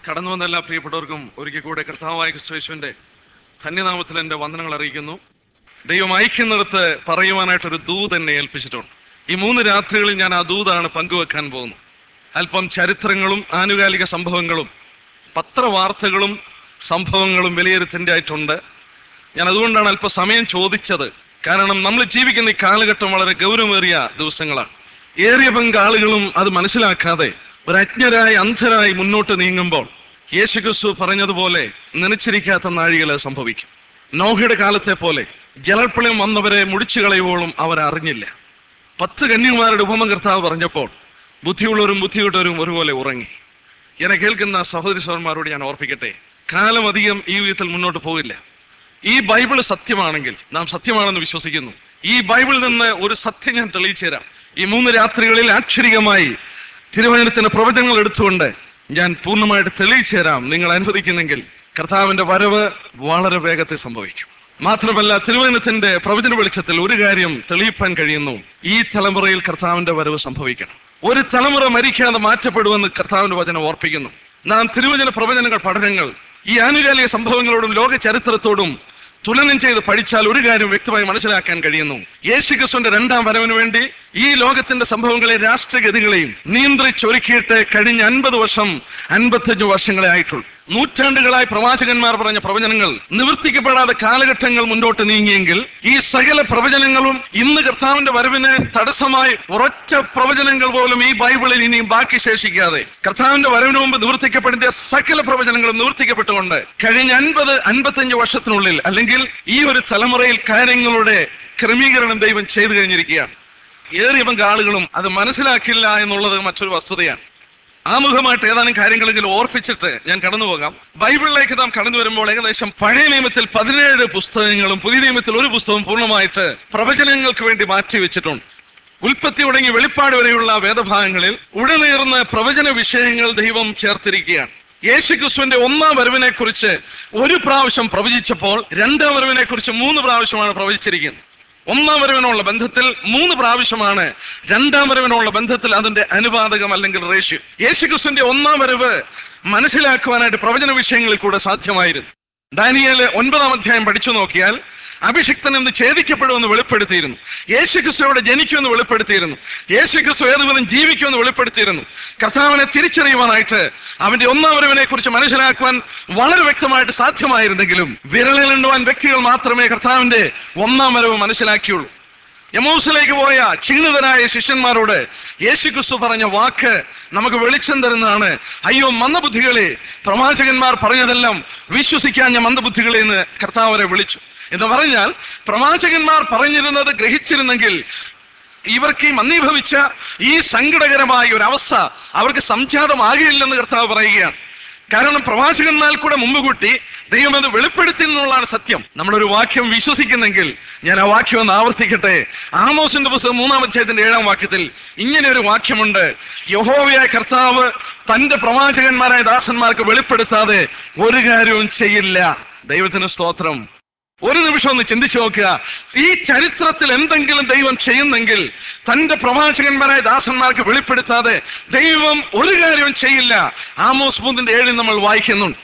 കടന്നു വന്ന എല്ലാ പ്രിയപ്പെട്ടവർക്കും ഒരിക്കൽ കൂടെ കർത്താവായ ക്രിസ്തുവേശുവിന്റെ ധന്യനാമത്തിൽ എന്റെ വന്ദനങ്ങൾ അറിയിക്കുന്നു ദൈവം അയക്കുന്നിടത്ത് പറയുവാനായിട്ട് ഒരു ദൂത് എന്നെ ഏൽപ്പിച്ചിട്ടുണ്ട് ഈ മൂന്ന് രാത്രികളിൽ ഞാൻ ആ ദൂതാണ് പങ്കുവെക്കാൻ പോകുന്നു അല്പം ചരിത്രങ്ങളും ആനുകാലിക സംഭവങ്ങളും പത്രവാർത്തകളും സംഭവങ്ങളും വിലയിരുത്തേണ്ട ആയിട്ടുണ്ട് ഞാൻ അതുകൊണ്ടാണ് അല്പം സമയം ചോദിച്ചത് കാരണം നമ്മൾ ജീവിക്കുന്ന ഈ കാലഘട്ടം വളരെ ഗൗരവമേറിയ ദിവസങ്ങളാണ് ഏറിയ പങ്ക് ആളുകളും അത് മനസ്സിലാക്കാതെ ഒരു അജ്ഞരായി അന്ധരായി മുന്നോട്ട് നീങ്ങുമ്പോൾ യേശുക്രിസ്തു പറഞ്ഞതുപോലെ നനച്ചിരിക്കാത്ത നാഴികൾ സംഭവിക്കും നോഹയുടെ കാലത്തെ പോലെ ജലപ്രളയം വന്നവരെ മുടിച്ചു കളയുവോളും അവർ അറിഞ്ഞില്ല പത്ത് കന്യകുമാരുടെ ഉപമ കർത്താവ് പറഞ്ഞപ്പോൾ ബുദ്ധിയുള്ളവരും ബുദ്ധിയുട്ടവരും ഒരുപോലെ ഉറങ്ങി എന്നെ കേൾക്കുന്ന സഹോദരി സഹോദരന്മാരോട് ഞാൻ ഓർപ്പിക്കട്ടെ കാലം അധികം ഈ വിധത്തിൽ മുന്നോട്ട് പോകില്ല ഈ ബൈബിൾ സത്യമാണെങ്കിൽ നാം സത്യമാണെന്ന് വിശ്വസിക്കുന്നു ഈ ബൈബിളിൽ നിന്ന് ഒരു സത്യം ഞാൻ തെളിയിച്ചു തരാം ഈ മൂന്ന് രാത്രികളിൽ ആക്ഷരികമായി തിരുവചനത്തിന് പ്രവചനങ്ങൾ എടുത്തുകൊണ്ട് ഞാൻ പൂർണ്ണമായിട്ട് തെളിയിച്ചു തരാം നിങ്ങൾ അനുവദിക്കുന്നെങ്കിൽ കർത്താവിന്റെ വരവ് വളരെ വേഗത്തിൽ സംഭവിക്കും മാത്രമല്ല തിരുവചനത്തിന്റെ പ്രവചന വെളിച്ചത്തിൽ ഒരു കാര്യം തെളിയിപ്പാൻ കഴിയുന്നു ഈ തലമുറയിൽ കർത്താവിന്റെ വരവ് സംഭവിക്കണം ഒരു തലമുറ മരിക്കാതെ മാറ്റപ്പെടുമെന്ന് കർത്താവിന്റെ വചനം ഓർപ്പിക്കുന്നു നാം തിരുവചന പ്രവചനങ്ങൾ പഠനങ്ങൾ ഈ ആനുകാലിക സംഭവങ്ങളോടും ലോക ചരിത്രത്തോടും തുലനം ചെയ്ത് പഠിച്ചാൽ ഒരു കാര്യം വ്യക്തമായി മനസ്സിലാക്കാൻ കഴിയുന്നു യേശുക്രിസ്തുവിന്റെ രണ്ടാം വരവിന് വേണ്ടി ഈ ലോകത്തിന്റെ സംഭവങ്ങളെ രാഷ്ട്രഗതികളെയും നിയന്ത്രിച്ചൊരുക്കിയിട്ട് കഴിഞ്ഞ അൻപത് വർഷം അൻപത്തഞ്ച് വർഷങ്ങളെ ആയിട്ടുള്ളൂ നൂറ്റാണ്ടുകളായി പ്രവാചകന്മാർ പറഞ്ഞ പ്രവചനങ്ങൾ നിവർത്തിക്കപ്പെടാതെ കാലഘട്ടങ്ങൾ മുന്നോട്ട് നീങ്ങിയെങ്കിൽ ഈ സകല പ്രവചനങ്ങളും ഇന്ന് കർത്താവിന്റെ വരവിന് തടസ്സമായി ഉറച്ച പ്രവചനങ്ങൾ പോലും ഈ ബൈബിളിൽ ഇനിയും ബാക്കി ശേഷിക്കാതെ കർത്താവിന്റെ വരവിന് മുമ്പ് നിവർത്തിക്കപ്പെടേണ്ട സകല പ്രവചനങ്ങളും നിവർത്തിക്കപ്പെട്ടുകൊണ്ട് കഴിഞ്ഞ അൻപത് അൻപത്തഞ്ച് വർഷത്തിനുള്ളിൽ അല്ലെങ്കിൽ ഈ ഒരു തലമുറയിൽ കാര്യങ്ങളുടെ ക്രമീകരണം ദൈവം ചെയ്തു കഴിഞ്ഞിരിക്കുകയാണ് ഏറിയ പങ്ക് ആളുകളും അത് മനസ്സിലാക്കില്ല എന്നുള്ളത് മറ്റൊരു വസ്തുതയാണ് ആമുഖമായിട്ട് ഏതാനും കാര്യങ്ങളെങ്കിലും ഓർപ്പിച്ചിട്ട് ഞാൻ കടന്നു പോകാം ബൈബിളിലേക്ക് നാം കടന്നു വരുമ്പോൾ ഏകദേശം പഴയ നിയമത്തിൽ പതിനേഴ് പുസ്തകങ്ങളും പുതിയ നിയമത്തിൽ ഒരു പുസ്തകവും പൂർണ്ണമായിട്ട് പ്രവചനങ്ങൾക്ക് വേണ്ടി മാറ്റി വെച്ചിട്ടുണ്ട് ഉൽപ്പത്തി തുടങ്ങി വെളിപ്പാട് വരെയുള്ള വേദഭാഗങ്ങളിൽ ഉടനീർന്ന് പ്രവചന വിഷയങ്ങൾ ദൈവം ചേർത്തിരിക്കുകയാണ് യേശുക്രിസ്തുവിന്റെ ഒന്നാം വരവിനെ കുറിച്ച് ഒരു പ്രാവശ്യം പ്രവചിച്ചപ്പോൾ രണ്ടാം വരവിനെ കുറിച്ച് മൂന്ന് പ്രാവശ്യമാണ് പ്രവചിച്ചിരിക്കുന്നത് ഒന്നാം വരവിനുള്ള ബന്ധത്തിൽ മൂന്ന് പ്രാവശ്യമാണ് രണ്ടാം വരവിനുള്ള ബന്ധത്തിൽ അതിന്റെ അനുപാതകം അല്ലെങ്കിൽ റേഷ്യോ യേശുക്രിസ്തുവിന്റെ ഒന്നാം വരവ് മനസ്സിലാക്കുവാനായിട്ട് പ്രവചന വിഷയങ്ങളിൽ കൂടെ സാധ്യമായിരുന്നു ദാനിയേല് ഒൻപതാം അധ്യായം പഠിച്ചു നോക്കിയാൽ അഭിഷിക്തൻ എന്ന് ഛേദിക്കപ്പെടുമെന്ന് വെളിപ്പെടുത്തിയിരുന്നു യേശുക്രിസ്തുവിടെ ജനിക്കുമെന്ന് വെളിപ്പെടുത്തിയിരുന്നു യേശുക്രിസ്തു ഏതുവിധം ജീവിക്കുമെന്ന് വെളിപ്പെടുത്തിയിരുന്നു കർത്താവിനെ തിരിച്ചറിയുവാനായിട്ട് അവന്റെ ഒന്നാം വരവിനെ കുറിച്ച് മനസ്സിലാക്കുവാൻ വളരെ വ്യക്തമായിട്ട് സാധ്യമായിരുന്നെങ്കിലും വിരലിലെണ്ണുവാൻ വ്യക്തികൾ മാത്രമേ കർത്താവിന്റെ ഒന്നാം വരവ് മനസ്സിലാക്കിയുള്ളൂ യമൂസിലേക്ക് പോയ ക്ഷീണിതരായ ശിഷ്യന്മാരോട് യേശുക്രിസ്തു പറഞ്ഞ വാക്ക് നമുക്ക് വെളിച്ചം തരുന്നതാണ് അയ്യോ മന്ദബുദ്ധികളെ പ്രവാചകന്മാർ പറഞ്ഞതെല്ലാം വിശ്വസിക്കാൻ ഞാൻ മന്ദബുദ്ധികളെ എന്ന് കർത്താവരെ വിളിച്ചു എന്ന് പറഞ്ഞാൽ പ്രവാചകന്മാർ പറഞ്ഞിരുന്നത് ഗ്രഹിച്ചിരുന്നെങ്കിൽ ഇവർക്ക് ഈ മന്ദീഭവിച്ച ഈ സങ്കടകരമായ ഒരു അവസ്ഥ അവർക്ക് സംജാതമാകില്ലെന്ന് കർത്താവ് പറയുകയാണ് കാരണം പ്രവാചകന്മാർ കൂടെ മുമ്പ് കൂട്ടി ദൈവം അത് വെളിപ്പെടുത്തി എന്നുള്ളതാണ് സത്യം നമ്മളൊരു വാക്യം വിശ്വസിക്കുന്നെങ്കിൽ ഞാൻ ആ വാക്യം ഒന്ന് ആവർത്തിക്കട്ടെ ആമോസിന്റെ പുസ്തകം മൂന്നാം അധ്യായത്തിന്റെ ഏഴാം വാക്യത്തിൽ ഇങ്ങനെ ഒരു വാക്യമുണ്ട് യഹോവയായ കർത്താവ് തന്റെ പ്രവാചകന്മാരായ ദാസന്മാർക്ക് വെളിപ്പെടുത്താതെ ഒരു കാര്യവും ചെയ്യില്ല ദൈവത്തിന് സ്തോത്രം ഒരു നിമിഷം ഒന്ന് ചിന്തിച്ചു നോക്കുക ഈ ചരിത്രത്തിൽ എന്തെങ്കിലും ദൈവം ചെയ്യുന്നെങ്കിൽ തന്റെ പ്രവാചകന്മാരായ ദാസന്മാർക്ക് വെളിപ്പെടുത്താതെ ദൈവം ഒരു കാര്യവും ചെയ്യില്ല ആമോസ് മൂന്നിന്റെ ഏഴിൽ നമ്മൾ വായിക്കുന്നുണ്ട്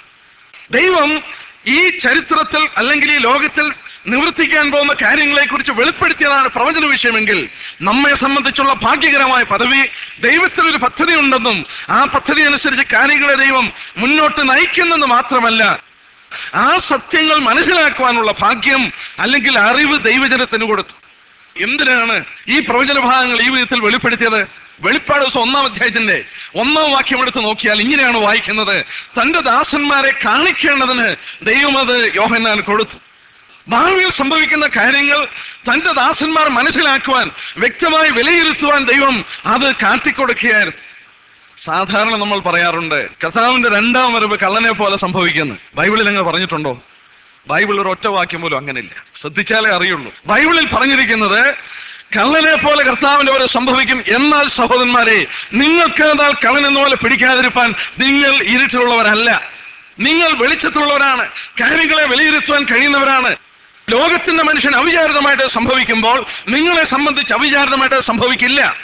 ദൈവം ഈ ചരിത്രത്തിൽ അല്ലെങ്കിൽ ഈ ലോകത്തിൽ നിവർത്തിക്കാൻ പോകുന്ന കാര്യങ്ങളെ കുറിച്ച് വെളിപ്പെടുത്തിയതാണ് പ്രവചന വിഷയമെങ്കിൽ നമ്മെ സംബന്ധിച്ചുള്ള ഭാഗ്യകരമായ പദവി ദൈവത്തിനൊരു പദ്ധതി ഉണ്ടെന്നും ആ പദ്ധതി അനുസരിച്ച് കാര്യങ്ങളെ ദൈവം മുന്നോട്ട് നയിക്കുന്നെന്ന് മാത്രമല്ല ആ സത്യങ്ങൾ മനസ്സിലാക്കുവാനുള്ള ഭാഗ്യം അല്ലെങ്കിൽ അറിവ് ദൈവജനത്തിന് കൊടുത്തു എന്തിനാണ് ഈ പ്രവചന ഭാഗങ്ങൾ ഈ വിധത്തിൽ വെളിപ്പെടുത്തിയത് വെളിപ്പാട് ദിവസം ഒന്നാം അധ്യായത്തിന്റെ ഒന്നാം വാക്യം എടുത്ത് നോക്കിയാൽ ഇങ്ങനെയാണ് വായിക്കുന്നത് തന്റെ ദാസന്മാരെ കാണിക്കേണ്ടതിന് ദൈവം അത് യോഹന്നാൻ കൊടുത്തു ഭാവിയിൽ സംഭവിക്കുന്ന കാര്യങ്ങൾ തന്റെ ദാസന്മാർ മനസ്സിലാക്കുവാൻ വ്യക്തമായി വിലയിരുത്തുവാൻ ദൈവം അത് കാട്ടിക്കൊടുക്കുകയായിരുന്നു സാധാരണ നമ്മൾ പറയാറുണ്ട് കർത്താവിന്റെ രണ്ടാം വരവ് കള്ളനെ പോലെ സംഭവിക്കുന്നു ബൈബിളിൽ അങ്ങ് പറഞ്ഞിട്ടുണ്ടോ ബൈബിൾ ഒരു ഒറ്റ വാക്യം പോലും അങ്ങനെയില്ല ശ്രദ്ധിച്ചാലേ അറിയുള്ളൂ ബൈബിളിൽ പറഞ്ഞിരിക്കുന്നത് കള്ളനെ പോലെ കർത്താവിന്റെ വരെ സംഭവിക്കും എന്നാൽ സഹോദരന്മാരെ നിങ്ങൾക്ക് എന്നാൽ കള്ളൻ എന്ന പോലെ പിടിക്കാതിരിപ്പാൻ നിങ്ങൾ ഇരുട്ടിലുള്ളവരല്ല നിങ്ങൾ വെളിച്ചത്തിലുള്ളവരാണ് കാര്യങ്ങളെ വിലയിരുത്തുവാൻ കഴിയുന്നവരാണ് ലോകത്തിന്റെ മനുഷ്യൻ അവിചാരിതമായിട്ട് സംഭവിക്കുമ്പോൾ നിങ്ങളെ സംബന്ധിച്ച് അവിചാരിതമായിട്ട് സംഭവിക്കില്ല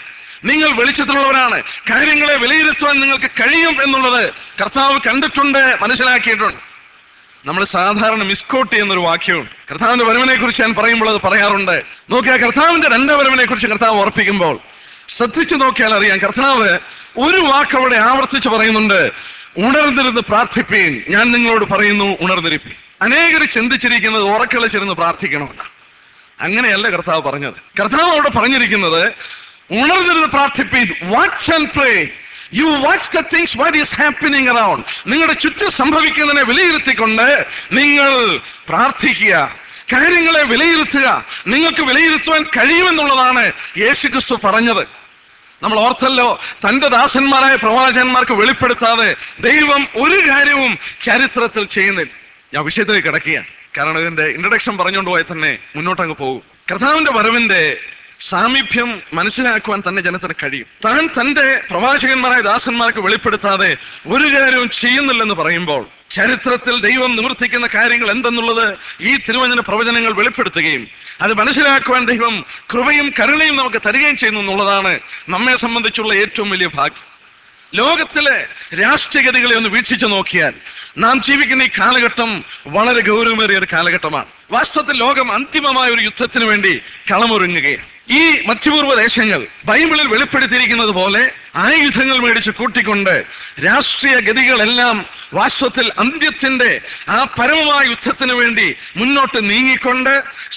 നിങ്ങൾ വെളിച്ചത്തിലുള്ളവരാണ് കാര്യങ്ങളെ വിലയിരുത്തുവാൻ നിങ്ങൾക്ക് കഴിയും എന്നുള്ളത് കർത്താവ് കണ്ടിട്ടുണ്ട് മനസ്സിലാക്കിയിട്ടുണ്ട് നമ്മൾ സാധാരണ മിസ്കോട്ട് ചെയ്യുന്ന ഒരു വാക്യമുണ്ട് കർത്താവിന്റെ വരവിനെ കുറിച്ച് ഞാൻ പറയുമ്പോൾ അത് പറയാറുണ്ട് നോക്കിയാൽ കർത്താവിന്റെ രണ്ടാം വരവിനെ കുറിച്ച് കർത്താവ് ഓർപ്പിക്കുമ്പോൾ ശ്രദ്ധിച്ചു നോക്കിയാൽ അറിയാം കർത്താവ് ഒരു വാക്ക് അവിടെ ആവർത്തിച്ച് പറയുന്നുണ്ട് ഉണർന്നിരുന്ന് പ്രാർത്ഥിപ്പീൻ ഞാൻ നിങ്ങളോട് പറയുന്നു ഉണർന്നിരിപ്പീൻ അനേകർ ചിന്തിച്ചിരിക്കുന്നത് ഉറക്കളിച്ചിരുന്ന് പ്രാർത്ഥിക്കണമെന്നാണ് അങ്ങനെയല്ല കർത്താവ് പറഞ്ഞത് കർത്താവ് അവിടെ പറഞ്ഞിരിക്കുന്നത് ഉണർന്നിരുന്ന് പ്രാർത്ഥിപ്പീൻ watch and pray you watch the things what is happening around നിങ്ങളുടെ ചുറ്റും സംഭവിക്കുന്നതിനെ വിലയിരുത്തിക്കൊണ്ട് നിങ്ങൾ പ്രാർത്ഥിക്കുക കാര്യങ്ങളെ വിലയിരുത്തുക നിങ്ങൾക്ക് വിലയിരുത്തുവാൻ കഴിയുമെന്നുള്ളതാണ് യേശു ക്രിസ്തു പറഞ്ഞത് നമ്മൾ ഓർത്തല്ലോ തന്റെ ദാസന്മാരായ പ്രവാചകന്മാർക്ക് വെളിപ്പെടുത്താതെ ദൈവം ഒരു കാര്യവും ചരിത്രത്തിൽ ചെയ്യുന്നില്ല ഞാൻ വിഷയത്തിലേക്ക് കിടക്കുകയാണ് കാരണം ഇതിന്റെ ഇൻട്രഡക്ഷൻ പറഞ്ഞുകൊണ്ട് പോയാൽ തന്നെ മുന്നോട്ടങ്ങ് പോകും കർത്താവിന്റെ വരവിന്റെ സാമീപ്യം മനസ്സിലാക്കുവാൻ തന്നെ ജനത്തിന് കഴിയും താൻ തന്റെ പ്രവാചകന്മാരായ ദാസന്മാർക്ക് വെളിപ്പെടുത്താതെ ഒരു കാര്യവും ചെയ്യുന്നില്ലെന്ന് പറയുമ്പോൾ ചരിത്രത്തിൽ ദൈവം നിവർത്തിക്കുന്ന കാര്യങ്ങൾ എന്തെന്നുള്ളത് ഈ തിരുവചന പ്രവചനങ്ങൾ വെളിപ്പെടുത്തുകയും അത് മനസ്സിലാക്കുവാൻ ദൈവം കൃപയും കരുണയും നമുക്ക് തരികയും ചെയ്യുന്നു എന്നുള്ളതാണ് നമ്മെ സംബന്ധിച്ചുള്ള ഏറ്റവും വലിയ ഭാഗ്യം ലോകത്തിലെ രാഷ്ട്രീയഗതികളെ ഒന്ന് വീക്ഷിച്ചു നോക്കിയാൽ നാം ജീവിക്കുന്ന ഈ കാലഘട്ടം വളരെ ഗൗരവമേറിയ ഒരു കാലഘട്ടമാണ് വാസ്തവത്തിൽ ലോകം അന്തിമമായ ഒരു യുദ്ധത്തിന് വേണ്ടി കളമൊരുങ്ങുകയാണ് ഈ മധ്യപൂർവ്വ ദേശങ്ങൾ ബൈബിളിൽ വെളിപ്പെടുത്തിയിരിക്കുന്നത് പോലെ ആയുധങ്ങൾ മേടിച്ച് കൂട്ടിക്കൊണ്ട് രാഷ്ട്രീയ ഗതികളെല്ലാം വാസ്തവത്തിൽ അന്ത്യത്തിന്റെ ആ പരമമായ യുദ്ധത്തിന് വേണ്ടി മുന്നോട്ട് നീങ്ങിക്കൊണ്ട്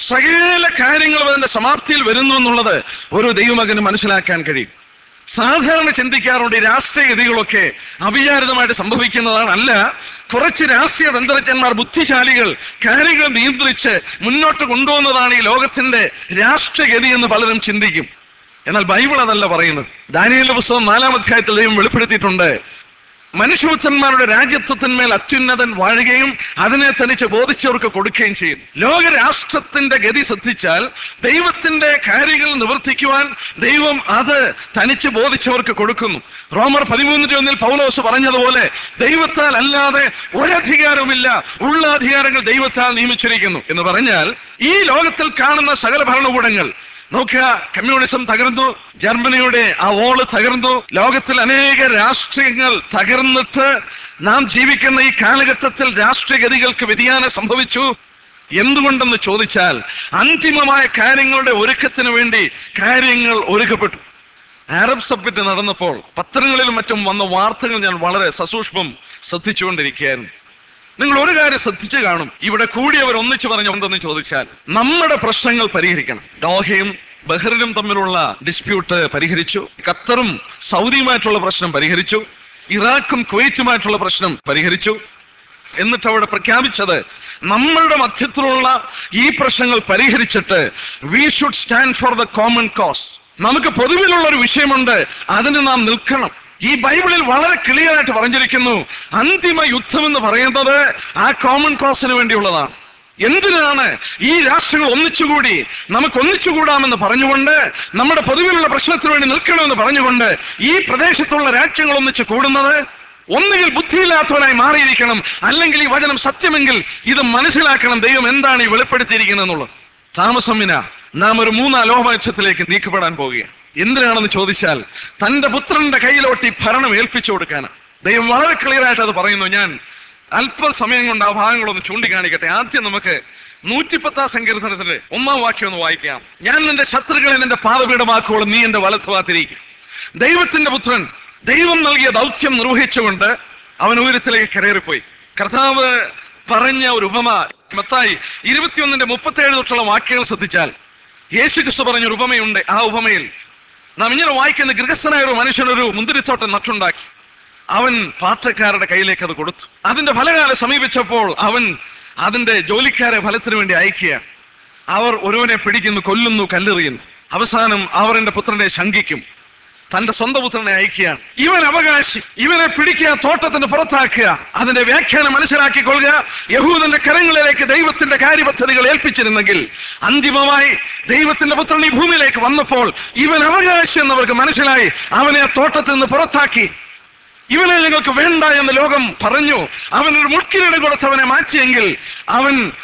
സകല കാര്യങ്ങളും അതിന്റെ സമാപ്തിയിൽ വരുന്നു എന്നുള്ളത് ഒരു ദൈവമകന് മനസ്സിലാക്കാൻ കഴിയും സാധാരണ ചിന്തിക്കാറുണ്ട് ഈ രാഷ്ട്രീയ ഗതികളൊക്കെ അവിചാരിതമായിട്ട് സംഭവിക്കുന്നതാണ് അല്ല കുറച്ച് രാഷ്ട്രീയ തന്ത്രജ്ഞന്മാർ ബുദ്ധിശാലികൾ കാര്യങ്ങൾ നിയന്ത്രിച്ച് മുന്നോട്ട് കൊണ്ടുപോകുന്നതാണ് ഈ ലോകത്തിന്റെ രാഷ്ട്രഗതി എന്ന് പലരും ചിന്തിക്കും എന്നാൽ ബൈബിൾ അതല്ല പറയുന്നത് ദാനിയലിന്റെ പുസ്തകം നാലാം അധ്യായത്തിൽ ദൈവം വെളിപ്പെടുത്തിയിട്ടുണ്ട് മനുഷ്യപുത്രന്മാരുടെ രാജ്യത്വത്തിന്മേൽ അത്യുന്നതൻ വാഴുകയും അതിനെ തനിച്ച് ബോധിച്ചവർക്ക് കൊടുക്കുകയും ചെയ്യും ലോകരാഷ്ട്രത്തിന്റെ ഗതി ശ്രദ്ധിച്ചാൽ ദൈവത്തിന്റെ കാര്യങ്ങൾ നിവർത്തിക്കുവാൻ ദൈവം അത് തനിച്ച് ബോധിച്ചവർക്ക് കൊടുക്കുന്നു റോമർ പതിമൂന്നിന്റെ ഒന്നിൽ പൗലോസ് പറഞ്ഞതുപോലെ ദൈവത്താൽ അല്ലാതെ ഒരധികാരവുമില്ല ഉള്ള അധികാരങ്ങൾ ദൈവത്താൽ നിയമിച്ചിരിക്കുന്നു എന്ന് പറഞ്ഞാൽ ഈ ലോകത്തിൽ കാണുന്ന സകല ഭരണകൂടങ്ങൾ നോക്കുക കമ്മ്യൂണിസം തകർന്നു ജർമ്മനിയുടെ ആ വോള് തകർന്നു ലോകത്തിൽ അനേക രാഷ്ട്രീയങ്ങൾ തകർന്നിട്ട് നാം ജീവിക്കുന്ന ഈ കാലഘട്ടത്തിൽ രാഷ്ട്രീയഗതികൾക്ക് വ്യതിയാനം സംഭവിച്ചു എന്തുകൊണ്ടെന്ന് ചോദിച്ചാൽ അന്തിമമായ കാര്യങ്ങളുടെ ഒരുക്കത്തിന് വേണ്ടി കാര്യങ്ങൾ ഒരുക്കപ്പെട്ടു അറബ് സബ്മിറ്റ് നടന്നപ്പോൾ പത്രങ്ങളിലും മറ്റും വന്ന വാർത്തകൾ ഞാൻ വളരെ സസൂക്ഷ്മം ശ്രദ്ധിച്ചുകൊണ്ടിരിക്കുകയായിരുന്നു നിങ്ങൾ ഒരു കാര്യം ശ്രദ്ധിച്ചു കാണും ഇവിടെ കൂടിയവർ ഒന്നിച്ചു പറഞ്ഞു എന്തെന്ന് ചോദിച്ചാൽ നമ്മുടെ പ്രശ്നങ്ങൾ പരിഹരിക്കണം ദോഹയും ബഹ്റിനും തമ്മിലുള്ള ഡിസ്പ്യൂട്ട് പരിഹരിച്ചു ഖത്തറും സൗദിയുമായിട്ടുള്ള പ്രശ്നം പരിഹരിച്ചു ഇറാഖും കുവൈറ്റുമായിട്ടുള്ള പ്രശ്നം പരിഹരിച്ചു എന്നിട്ട് അവിടെ പ്രഖ്യാപിച്ചത് നമ്മളുടെ മധ്യത്തിലുള്ള ഈ പ്രശ്നങ്ങൾ പരിഹരിച്ചിട്ട് we should stand for the common cause നമുക്ക് പൊതുവിലുള്ള ഒരു വിഷയമുണ്ട് അതിന് നാം നിൽക്കണം ഈ ബൈബിളിൽ വളരെ ക്ലിയർ ആയിട്ട് പറഞ്ഞിരിക്കുന്നു അന്തിമ യുദ്ധം എന്ന് പറയുന്നത് ആ കോമൺ കോസിന് വേണ്ടിയുള്ളതാണ് എന്തിനാണ് ഈ രാഷ്ട്രങ്ങൾ ഒന്നിച്ചുകൂടി നമുക്ക് ഒന്നിച്ചുകൂടാമെന്ന് പറഞ്ഞുകൊണ്ട് നമ്മുടെ പൊതുവിലുള്ള പ്രശ്നത്തിന് വേണ്ടി നിൽക്കണമെന്ന് പറഞ്ഞുകൊണ്ട് ഈ പ്രദേശത്തുള്ള രാജ്യങ്ങൾ ഒന്നിച്ച് കൂടുന്നത് ഒന്നുകിൽ ബുദ്ധിയില്ലാത്തവനായി മാറിയിരിക്കണം അല്ലെങ്കിൽ ഈ വചനം സത്യമെങ്കിൽ ഇത് മനസ്സിലാക്കണം ദൈവം എന്താണ് ഈ വെളിപ്പെടുത്തിയിരിക്കുന്നത് എന്നുള്ളത് താമസമിന നാം ഒരു മൂന്നാം ലോകമക്ഷത്തിലേക്ക് നീക്കപ്പെടാൻ പോവുകയാണ് എന്തിനാണെന്ന് ചോദിച്ചാൽ തന്റെ പുത്രന്റെ കയ്യിലോട്ട് ഈ ഭരണം ഏൽപ്പിച്ചു കൊടുക്കാനാണ് ദൈവം വളരെ ക്ലിയർ ആയിട്ട് അത് പറയുന്നു ഞാൻ അല്പസമയം കൊണ്ട് ആ ഭാഗങ്ങളൊന്ന് ചൂണ്ടിക്കാണിക്കട്ടെ ആദ്യം നമുക്ക് നൂറ്റിപ്പത്താം സങ്കീർത്തനത്തിന്റെ ഒന്നാം വാക്യം ഒന്ന് വായിക്കാം ഞാൻ നിന്റെ ശത്രുക്കളെ നിന്റെ പാതപീഠമാക്കുവോളും നീ എന്റെ വലത്ത് ഭാഗത്തിരിക്കും ദൈവത്തിന്റെ പുത്രൻ ദൈവം നൽകിയ ദൗത്യം നിർവഹിച്ചുകൊണ്ട് അവൻ ഉയരത്തിലേക്ക് കയറിപ്പോയി കർത്താവ് പറഞ്ഞ ഒരു ഉപമ മത്തായി ഇരുപത്തിയൊന്നിന്റെ മുപ്പത്തേഴ് തൊട്ടുള്ള വാക്യങ്ങൾ ശ്രദ്ധിച്ചാൽ യേശു ക്രിസ്തു പറഞ്ഞ ഒരു ഉപമയുണ്ട് ആ ഉപമയിൽ നാം ഇങ്ങനെ വായിക്കുന്ന ഗൃഹസ്ഥനായ ഒരു മനുഷ്യനൊരു മുന്തിരിത്തോട്ടം നട്ടുണ്ടാക്കി അവൻ പാത്രക്കാരുടെ കയ്യിലേക്ക് അത് കൊടുത്തു അതിന്റെ ഫലകാലം സമീപിച്ചപ്പോൾ അവൻ അതിന്റെ ജോലിക്കാരെ ഫലത്തിന് വേണ്ടി അയക്കുക അവർ ഒരുവനെ പിടിക്കുന്നു കൊല്ലുന്നു കല്ലെറിയുന്നു അവസാനം അവർ എന്റെ പുത്രനെ ശങ്കിക്കും തന്റെ സ്വന്തം പുത്രനെ അയക്കുകയാണ് ഇവൻ അവകാശി ഇവനെ പിടിക്കുക തോട്ടത്തിന് പുറത്താക്കുക അതിന്റെ വ്യാഖ്യാനം മനസ്സിലാക്കിക്കൊള്ളുക യഹൂദന്റെ കരങ്ങളിലേക്ക് ദൈവത്തിന്റെ കാര്യപദ്ധതികൾ ഏൽപ്പിച്ചിരുന്നെങ്കിൽ അന്തിമമായി ദൈവത്തിന്റെ പുത്രൻ ഈ ഭൂമിയിലേക്ക് വന്നപ്പോൾ ഇവൻ അവകാശി എന്നവർക്ക് മനസ്സിലായി അവനെ ആ തോട്ടത്തിൽ നിന്ന് പുറത്താക്കി ഇവനെ ഞങ്ങൾക്ക് വേണ്ട എന്ന് ലോകം പറഞ്ഞു അവൻ ഒരു മുൾക്കിരീട് കൊടുത്തവനെ മാറ്റിയെങ്കിൽ അവൻ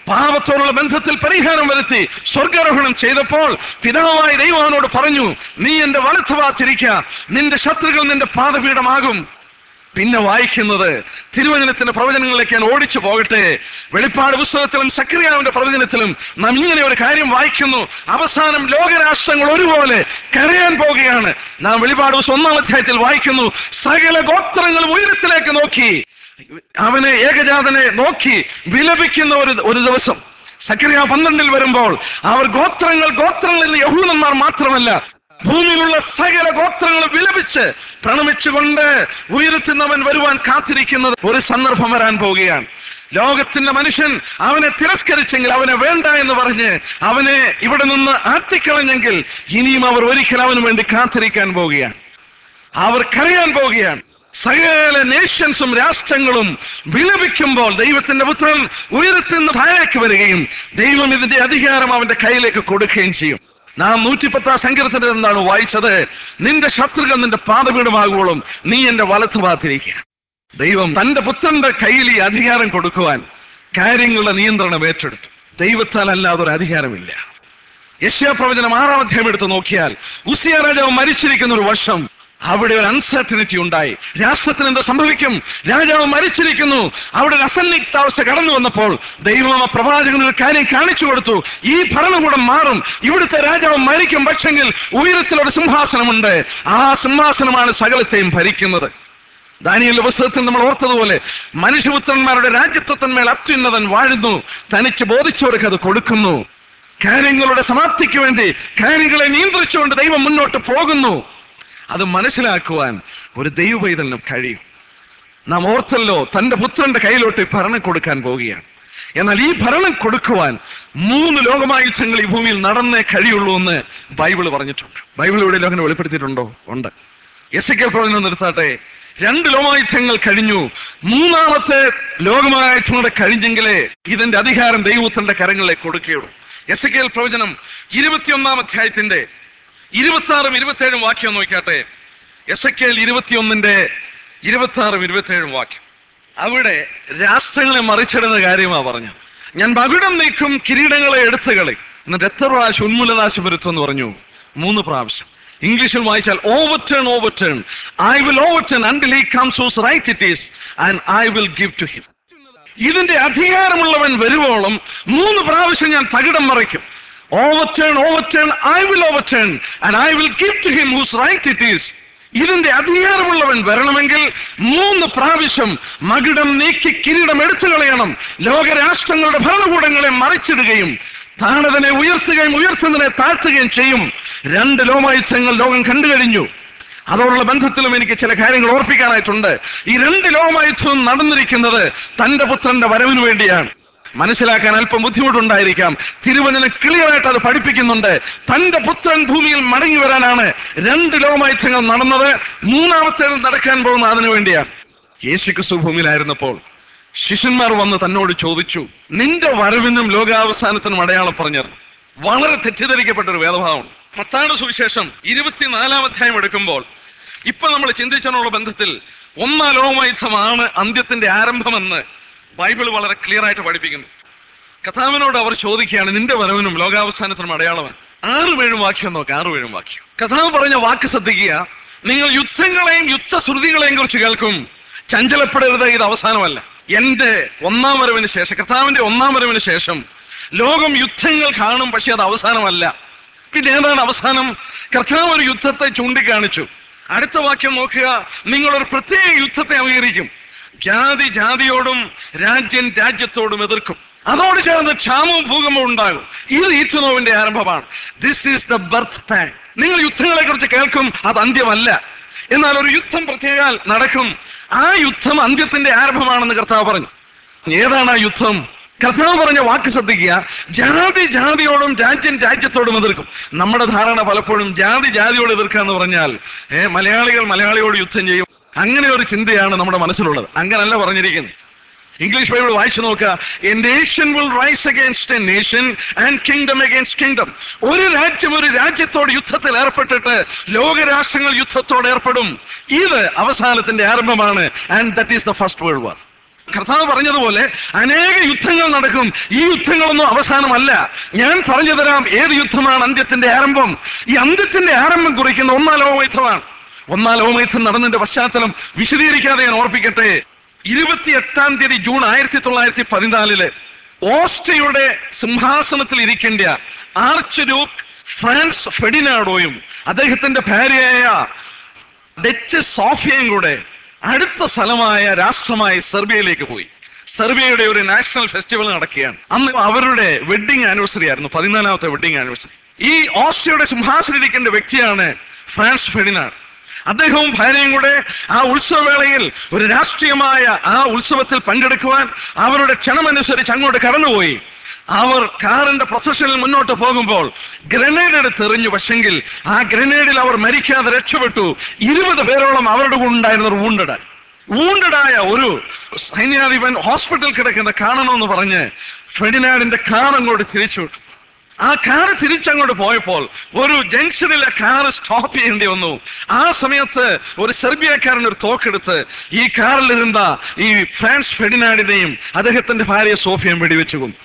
പാപത്തോടുള്ള ബന്ധത്തിൽ പരിഹാരം വരുത്തി സ്വർഗാരോഹണം ചെയ്തപ്പോൾ പിതാവായ ദൈവനോട് പറഞ്ഞു നീ എന്റെ വലത്തുഭാഗത്തിരിക്ക നിന്റെ ശത്രുക്കൾ നിന്റെ പാദപീഠമാകും പിന്നെ വായിക്കുന്നത് തിരുവചനത്തിന്റെ പ്രവചനങ്ങളിലേക്ക് ഞാൻ ഓടിച്ചു പോകട്ടെ വെളിപ്പാട് പുസ്തകത്തിലും സക്രിയാവിന്റെ പ്രവചനത്തിലും നാം ഇങ്ങനെ ഒരു കാര്യം വായിക്കുന്നു അവസാനം ലോകരാഷ്ട്രങ്ങൾ ഒരുപോലെ കരയാൻ പോവുകയാണ് നാം വെളിപ്പാട് പുസ്തകം ഒന്നാം അധ്യായത്തിൽ വായിക്കുന്നു സകല ഗോത്രങ്ങളും ഉയരത്തിലേക്ക് നോക്കി അവനെ ഏകജാതനെ നോക്കി വിലപിക്കുന്ന ഒരു ഒരു ദിവസം സക്രിയ പന്ത്രണ്ടിൽ വരുമ്പോൾ അവർ ഗോത്രങ്ങൾ ഗോത്രങ്ങളിൽ യഹൂദന്മാർ മാത്രമല്ല ഭൂമിയിലുള്ള സകല ഗോത്രങ്ങളും വിലപിച്ച് പ്രണമിച്ചുകൊണ്ട് ഉയരത്തുന്നവൻ വരുവാൻ കാത്തിരിക്കുന്നത് ഒരു സന്ദർഭം വരാൻ പോവുകയാണ് ലോകത്തിന്റെ മനുഷ്യൻ അവനെ തിരസ്കരിച്ചെങ്കിൽ അവനെ വേണ്ട എന്ന് പറഞ്ഞ് അവനെ ഇവിടെ നിന്ന് ആറ്റിക്കളഞ്ഞെങ്കിൽ ഇനിയും അവർ ഒരിക്കൽ അവന് വേണ്ടി കാത്തിരിക്കാൻ പോവുകയാണ് അവർ കരയാൻ പോവുകയാണ് സകല നേഷൻസും രാഷ്ട്രങ്ങളും വിലപിക്കുമ്പോൾ ദൈവത്തിന്റെ പുത്രൻ ഉയരത്തിൽ നിന്ന് താഴേക്ക് വരികയും ദൈവം ഇതിന്റെ അധികാരം അവന്റെ കയ്യിലേക്ക് കൊടുക്കുകയും ചെയ്യും നാം നൂറ്റിപ്പത്താം സങ്കീർത്തനത്തിൽ എന്താണ് വായിച്ചത് നിന്റെ ശത്രുക്കൾ നിന്റെ പാതപീഠമാകുമ്പോഴും നീ എന്റെ വലത്ത് ഭാഗത്തിരിക്കുക ദൈവം തന്റെ പുത്രന്റെ കയ്യിൽ ഈ അധികാരം കൊടുക്കുവാൻ കാര്യങ്ങളുടെ നിയന്ത്രണം ഏറ്റെടുത്തു ദൈവത്താൽ അല്ലാതെ ഒരു അധികാരമില്ല യശ്യാ പ്രവചനം ആറാം അധ്യായം എടുത്ത് നോക്കിയാൽ ഉസിയ രാജാവ് മരിച്ചിരിക്കുന്ന ഒരു വർഷം അവിടെ ഒരു അൺസർട്ടനിറ്റി ഉണ്ടായി രാഷ്ട്രത്തിന് എന്ത് സംഭവിക്കും രാജാവ് മരിച്ചിരിക്കുന്നു അവിടെ ഒരു അസന്നിഗ്ധാവസ്ഥ കടന്നു വന്നപ്പോൾ ദൈവം ആ പ്രവാചകന് ഒരു കാര്യം കാണിച്ചു കൊടുത്തു ഈ ഭരണകൂടം മാറും ഇവിടുത്തെ രാജാവ് മരിക്കും പക്ഷെങ്കിൽ ഉയരത്തിലൊരു സിംഹാസനമുണ്ട് ആ സിംഹാസനമാണ് സകലത്തെയും ഭരിക്കുന്നത് ദാനിയലിന്റെ പുസ്തകത്തിൽ നമ്മൾ ഓർത്തതുപോലെ മനുഷ്യപുത്രന്മാരുടെ രാജ്യത്വത്തിന്മേൽ അത്യുന്നതൻ വാഴുന്നു തനിച്ച് ബോധിച്ചവർക്ക് അത് കൊടുക്കുന്നു കാര്യങ്ങളുടെ സമാപ്തിക്ക് വേണ്ടി കാര്യങ്ങളെ നിയന്ത്രിച്ചുകൊണ്ട് ദൈവം മുന്നോട്ട് പോകുന്നു അത് മനസ്സിലാക്കുവാൻ ഒരു ദൈവപൈതലിനും കഴിയും നാം ഓർത്തല്ലോ തന്റെ പുത്രന്റെ കയ്യിലോട്ട് ഈ ഭരണം കൊടുക്കാൻ പോവുകയാണ് എന്നാൽ ഈ ഭരണം കൊടുക്കുവാൻ മൂന്ന് ലോകമായുധങ്ങൾ ഈ ഭൂമിയിൽ നടന്നേ കഴിയുള്ളൂ എന്ന് ബൈബിൾ പറഞ്ഞിട്ടുണ്ട് ബൈബിൾ ഇവിടെ ലോകം വെളിപ്പെടുത്തിയിട്ടുണ്ടോ ഉണ്ട് എസ് കെ പ്രവചനം നിർത്താട്ടെ രണ്ട് ലോകമായുധങ്ങൾ കഴിഞ്ഞു മൂന്നാമത്തെ ലോകമായുധങ്ങളുടെ കഴിഞ്ഞെങ്കിലേ ഇതിന്റെ അധികാരം ദൈവത്തിന്റെ കരങ്ങളിലേക്ക് കൊടുക്കുകയുള്ളൂ എസ് കെ പ്രവചനം ഇരുപത്തിയൊന്നാം അധ്യായത്തിന്റെ ഇരുപത്തി ആറും ഇരുപത്തിയേഴും വാക്യം നോക്കിയാട്ടെ എസ് കെ ഇരുപത്തിയൊന്നിന്റെ ഇരുപത്തി ആറും ഇരുപത്തിയേഴും വാക്യം അവിടെ രാഷ്ട്രങ്ങളെ മറിച്ചിടുന്ന കാര്യമാ പറഞ്ഞു ഞാൻ മകുടം നീക്കും കിരീടങ്ങളെ എടുത്തു കളി എന്നിട്ട് എത്ര പ്രാവശ്യം ഉന്മൂലനാശം വരുത്തുമെന്ന് പറഞ്ഞു മൂന്ന് പ്രാവശ്യം ഇംഗ്ലീഷിൽ വായിച്ചാൽ over turn over turn I will over turn until he comes whose right it is and I will give to him ഇതിന്റെ അധികാരമുള്ളവൻ വരുവോളം മൂന്ന് പ്രാവശ്യം ഞാൻ തകിടം മറിക്കും overturn overturn I will overturn and I will give to him whose right it is ഇതിന്റെ അധികാരമുള്ളവൻ വരണമെങ്കിൽ മൂന്ന് പ്രാവശ്യം മകിടം നീക്കി കിരീടം എടുത്തു കളയണം ലോകരാഷ്ട്രങ്ങളുടെ ഭരണകൂടങ്ങളെ മറിച്ചിടുകയും താണതിനെ ഉയർത്തുകയും ഉയർത്തുന്നതിനെ താഴ്ത്തുകയും ചെയ്യും രണ്ട് ലോമായുധങ്ങൾ ലോകം കണ്ടു കഴിഞ്ഞു അതോടുള്ള ബന്ധത്തിലും എനിക്ക് ചില കാര്യങ്ങൾ ഓർപ്പിക്കാനായിട്ടുണ്ട് ഈ രണ്ട് ലോകമായുദ്ധവും നടന്നിരിക്കുന്നത് തന്റെ പുത്രന്റെ വരവിന് വേണ്ടിയാണ് മനസ്സിലാക്കാൻ അല്പം ബുദ്ധിമുട്ടുണ്ടായിരിക്കാം തിരുവചനം ക്ലിയർ ആയിട്ട് അത് പഠിപ്പിക്കുന്നുണ്ട് തന്റെ പുത്രൻ ഭൂമിയിൽ മടങ്ങി വരാനാണ് രണ്ട് ലോകമായുധങ്ങൾ നടന്നത് മൂന്നാമത്തേത് നടക്കാൻ പോകുന്ന അതിനു വേണ്ടിയാണ് യേശുക്രിസ്തു ഭൂമിയിലായിരുന്നപ്പോൾ ശിഷ്യന്മാർ വന്ന് തന്നോട് ചോദിച്ചു നിന്റെ വരവിനും ലോകാവസാനത്തിനും അടയാളം പറഞ്ഞത് വളരെ തെറ്റിദ്ധരിക്കപ്പെട്ട ഒരു വേദഭാവം പത്താണ്ട് സുവിശേഷം ഇരുപത്തിനാലാം അധ്യായം എടുക്കുമ്പോൾ ഇപ്പൊ നമ്മൾ ചിന്തിച്ചതിനുള്ള ബന്ധത്തിൽ ഒന്നാം ലോകമായുദ്ധമാണ് അന്ത്യത്തിന്റെ ആരംഭമെന്ന് ബൈബിൾ വളരെ ക്ലിയർ ആയിട്ട് പഠിപ്പിക്കുന്നു കഥാവിനോട് അവർ ചോദിക്കുകയാണ് നിന്റെ വരവിനും ലോകാവസാനത്തിനും അടയാളമാണ് ആറ് വേഴും വാക്യം നോക്കാം ആറ് വേഴും വാക്യം കഥാവ് പറഞ്ഞ വാക്ക് ശ്രദ്ധിക്കുക നിങ്ങൾ യുദ്ധങ്ങളെയും യുദ്ധശ്രുതികളെയും കുറിച്ച് കേൾക്കും ചഞ്ചലപ്പെടരുത് ഇത് അവസാനമല്ല എന്റെ ഒന്നാം വരവിന് ശേഷം കർത്താവിന്റെ ഒന്നാം വരവിന് ശേഷം ലോകം യുദ്ധങ്ങൾ കാണും പക്ഷെ അത് അവസാനമല്ല പിന്നെ ഏതാണ് അവസാനം കർത്താവ് ഒരു യുദ്ധത്തെ ചൂണ്ടിക്കാണിച്ചു അടുത്ത വാക്യം നോക്കുക നിങ്ങൾ ഒരു പ്രത്യേക യുദ്ധത്തെ അംഗീകരിക്കും ജാതി ജാതിയോടും രാജ്യം രാജ്യത്തോടും എതിർക്കും അതോട് ചേർന്ന് ക്ഷാമവും ഭൂകമ്പവും ഉണ്ടാകും ഇത് ഈറ്റുനോവിന്റെ ആരംഭമാണ് this is the birth pang നിങ്ങൾ യുദ്ധങ്ങളെ കുറിച്ച് കേൾക്കും അത് അന്ത്യമല്ല എന്നാൽ ഒരു യുദ്ധം പ്രത്യേകാൽ നടക്കും ആ യുദ്ധം അന്ത്യത്തിന്റെ ആരംഭമാണെന്ന് കർത്താവ് പറഞ്ഞു ഏതാണ് ആ യുദ്ധം കർത്താവ് പറഞ്ഞ വാക്ക് ശ്രദ്ധിക്കുക ജാതി ജാതിയോടും രാജ്യം രാജ്യത്തോടും എതിർക്കും നമ്മുടെ ധാരണ പലപ്പോഴും ജാതി ജാതിയോട് എതിർക്കുക എന്ന് പറഞ്ഞാൽ ഏ, മലയാളികൾ മലയാളിയോട് യുദ്ധം ചെയ്യും അങ്ങനെ ഒരു ചിന്തയാണ് നമ്മുടെ മനസ്സിലുള്ളത് അങ്ങനല്ല പറഞ്ഞിരിക്കുന്നത് ഇംഗ്ലീഷ് ബൈബിൾ വായിച്ചു നോക്കുക a nation will rise against a nation and kingdom against kingdom ഒരു രാജ്യം ഒരു രാജ്യത്തോട് യുദ്ധത്തിൽ ഏർപ്പെട്ടിട്ട് ലോകരാഷ്ട്രങ്ങൾ യുദ്ധത്തോട് ഏർപ്പെടും ഇത് അവസാനത്തിന്റെ ആരംഭമാണ് and that is the first world war കർത്താവ് പറഞ്ഞതുപോലെ അനേക യുദ്ധങ്ങൾ നടക്കും ഈ യുദ്ധങ്ങളൊന്നും അവസാനമല്ല ഞാൻ പറഞ്ഞു തരാം ഏത് യുദ്ധമാണ് അന്ത്യത്തിന്റെ ആരംഭം ഈ അന്ത്യത്തിന്റെ ആരംഭം കുറിക്കുന്ന ഒന്നാം ലോകയുദ്ധമാണ് ഒന്നാം ലോകയുദ്ധം നടന്നതിന്റെ പശ്ചാത്തലം വിശദീകരിക്കാതെ ഞാൻ ഓർപ്പിക്കട്ടെ ഇരുപത്തിയെട്ടാം തീയതി ജൂൺ ആയിരത്തി തൊള്ളായിരത്തി പതിനാലില് ഓസ്ട്രിയയുടെ സിംഹാസനത്തിൽ ഇരിക്കേണ്ട ആർച്ച് ഡ്യൂക്ക് ഫ്രാൻസ് ഫെഡിനാഡോയും അദ്ദേഹത്തിന്റെ ഭാര്യയായ ഡച്ച് സോഫിയയും കൂടെ അടുത്ത സ്ഥലമായ രാഷ്ട്രമായ സെർബിയയിലേക്ക് പോയി സെർബിയയുടെ ഒരു നാഷണൽ ഫെസ്റ്റിവൽ നടക്കുകയാണ് അന്ന് അവരുടെ വെഡിങ് ആനിവേഴ്സറി ആയിരുന്നു പതിനാലാമത്തെ വെഡിങ് ആനിവേഴ്സറി ഈ ഓസ്ട്രിയയുടെ സിംഹാസനം ഇരിക്കേണ്ട വ്യക്തിയാണ് ഫ്രാൻസ് ഫെഡിനാഡ് അദ്ദേഹവും ഭാര്യയും കൂടെ ആ ഉത്സവവേളയിൽ ഒരു രാഷ്ട്രീയമായ ആ ഉത്സവത്തിൽ പങ്കെടുക്കുവാൻ അവരുടെ ക്ഷണമനുസരിച്ച് അങ്ങോട്ട് കടന്നുപോയി അവർ കാറിന്റെ പ്രൊസഷനിൽ മുന്നോട്ട് പോകുമ്പോൾ ഗ്രനേഡ് എടുത്ത് എറിഞ്ഞു പക്ഷെങ്കിൽ ആ ഗ്രനേഡിൽ അവർ മരിക്കാതെ രക്ഷപ്പെട്ടു ഇരുപത് പേരോളം അവരുടെ കൂടെ ഉണ്ടായിരുന്നവർ വൂണ്ടഡ് വൂണ്ടഡായ ഒരു സൈന്യാധിപൻ ഹോസ്പിറ്റൽ കിടക്കുന്ന കാണണമെന്ന് പറഞ്ഞ് ഫെഡിനാഡിന്റെ കാർ അങ്ങോട്ട് തിരിച്ചു വിട്ടു ആ കാർ തിരിച്ചങ്ങോട്ട് പോയപ്പോൾ ഒരു ജംഗ്ഷനിൽ ആ കാർ സ്റ്റോപ്പ് ചെയ്യേണ്ടി വന്നു ആ സമയത്ത് ഒരു സെർബിയക്കാരൻ ഒരു തോക്കെടുത്ത് ഈ കാറിലിരുന്ന ഈ ഫ്രാൻസ് ഫെഡിനാഡിനെയും അദ്ദേഹത്തിന്റെ ഭാര്യ സോഫിയയും വെടിവെച്ചു കൊന്നു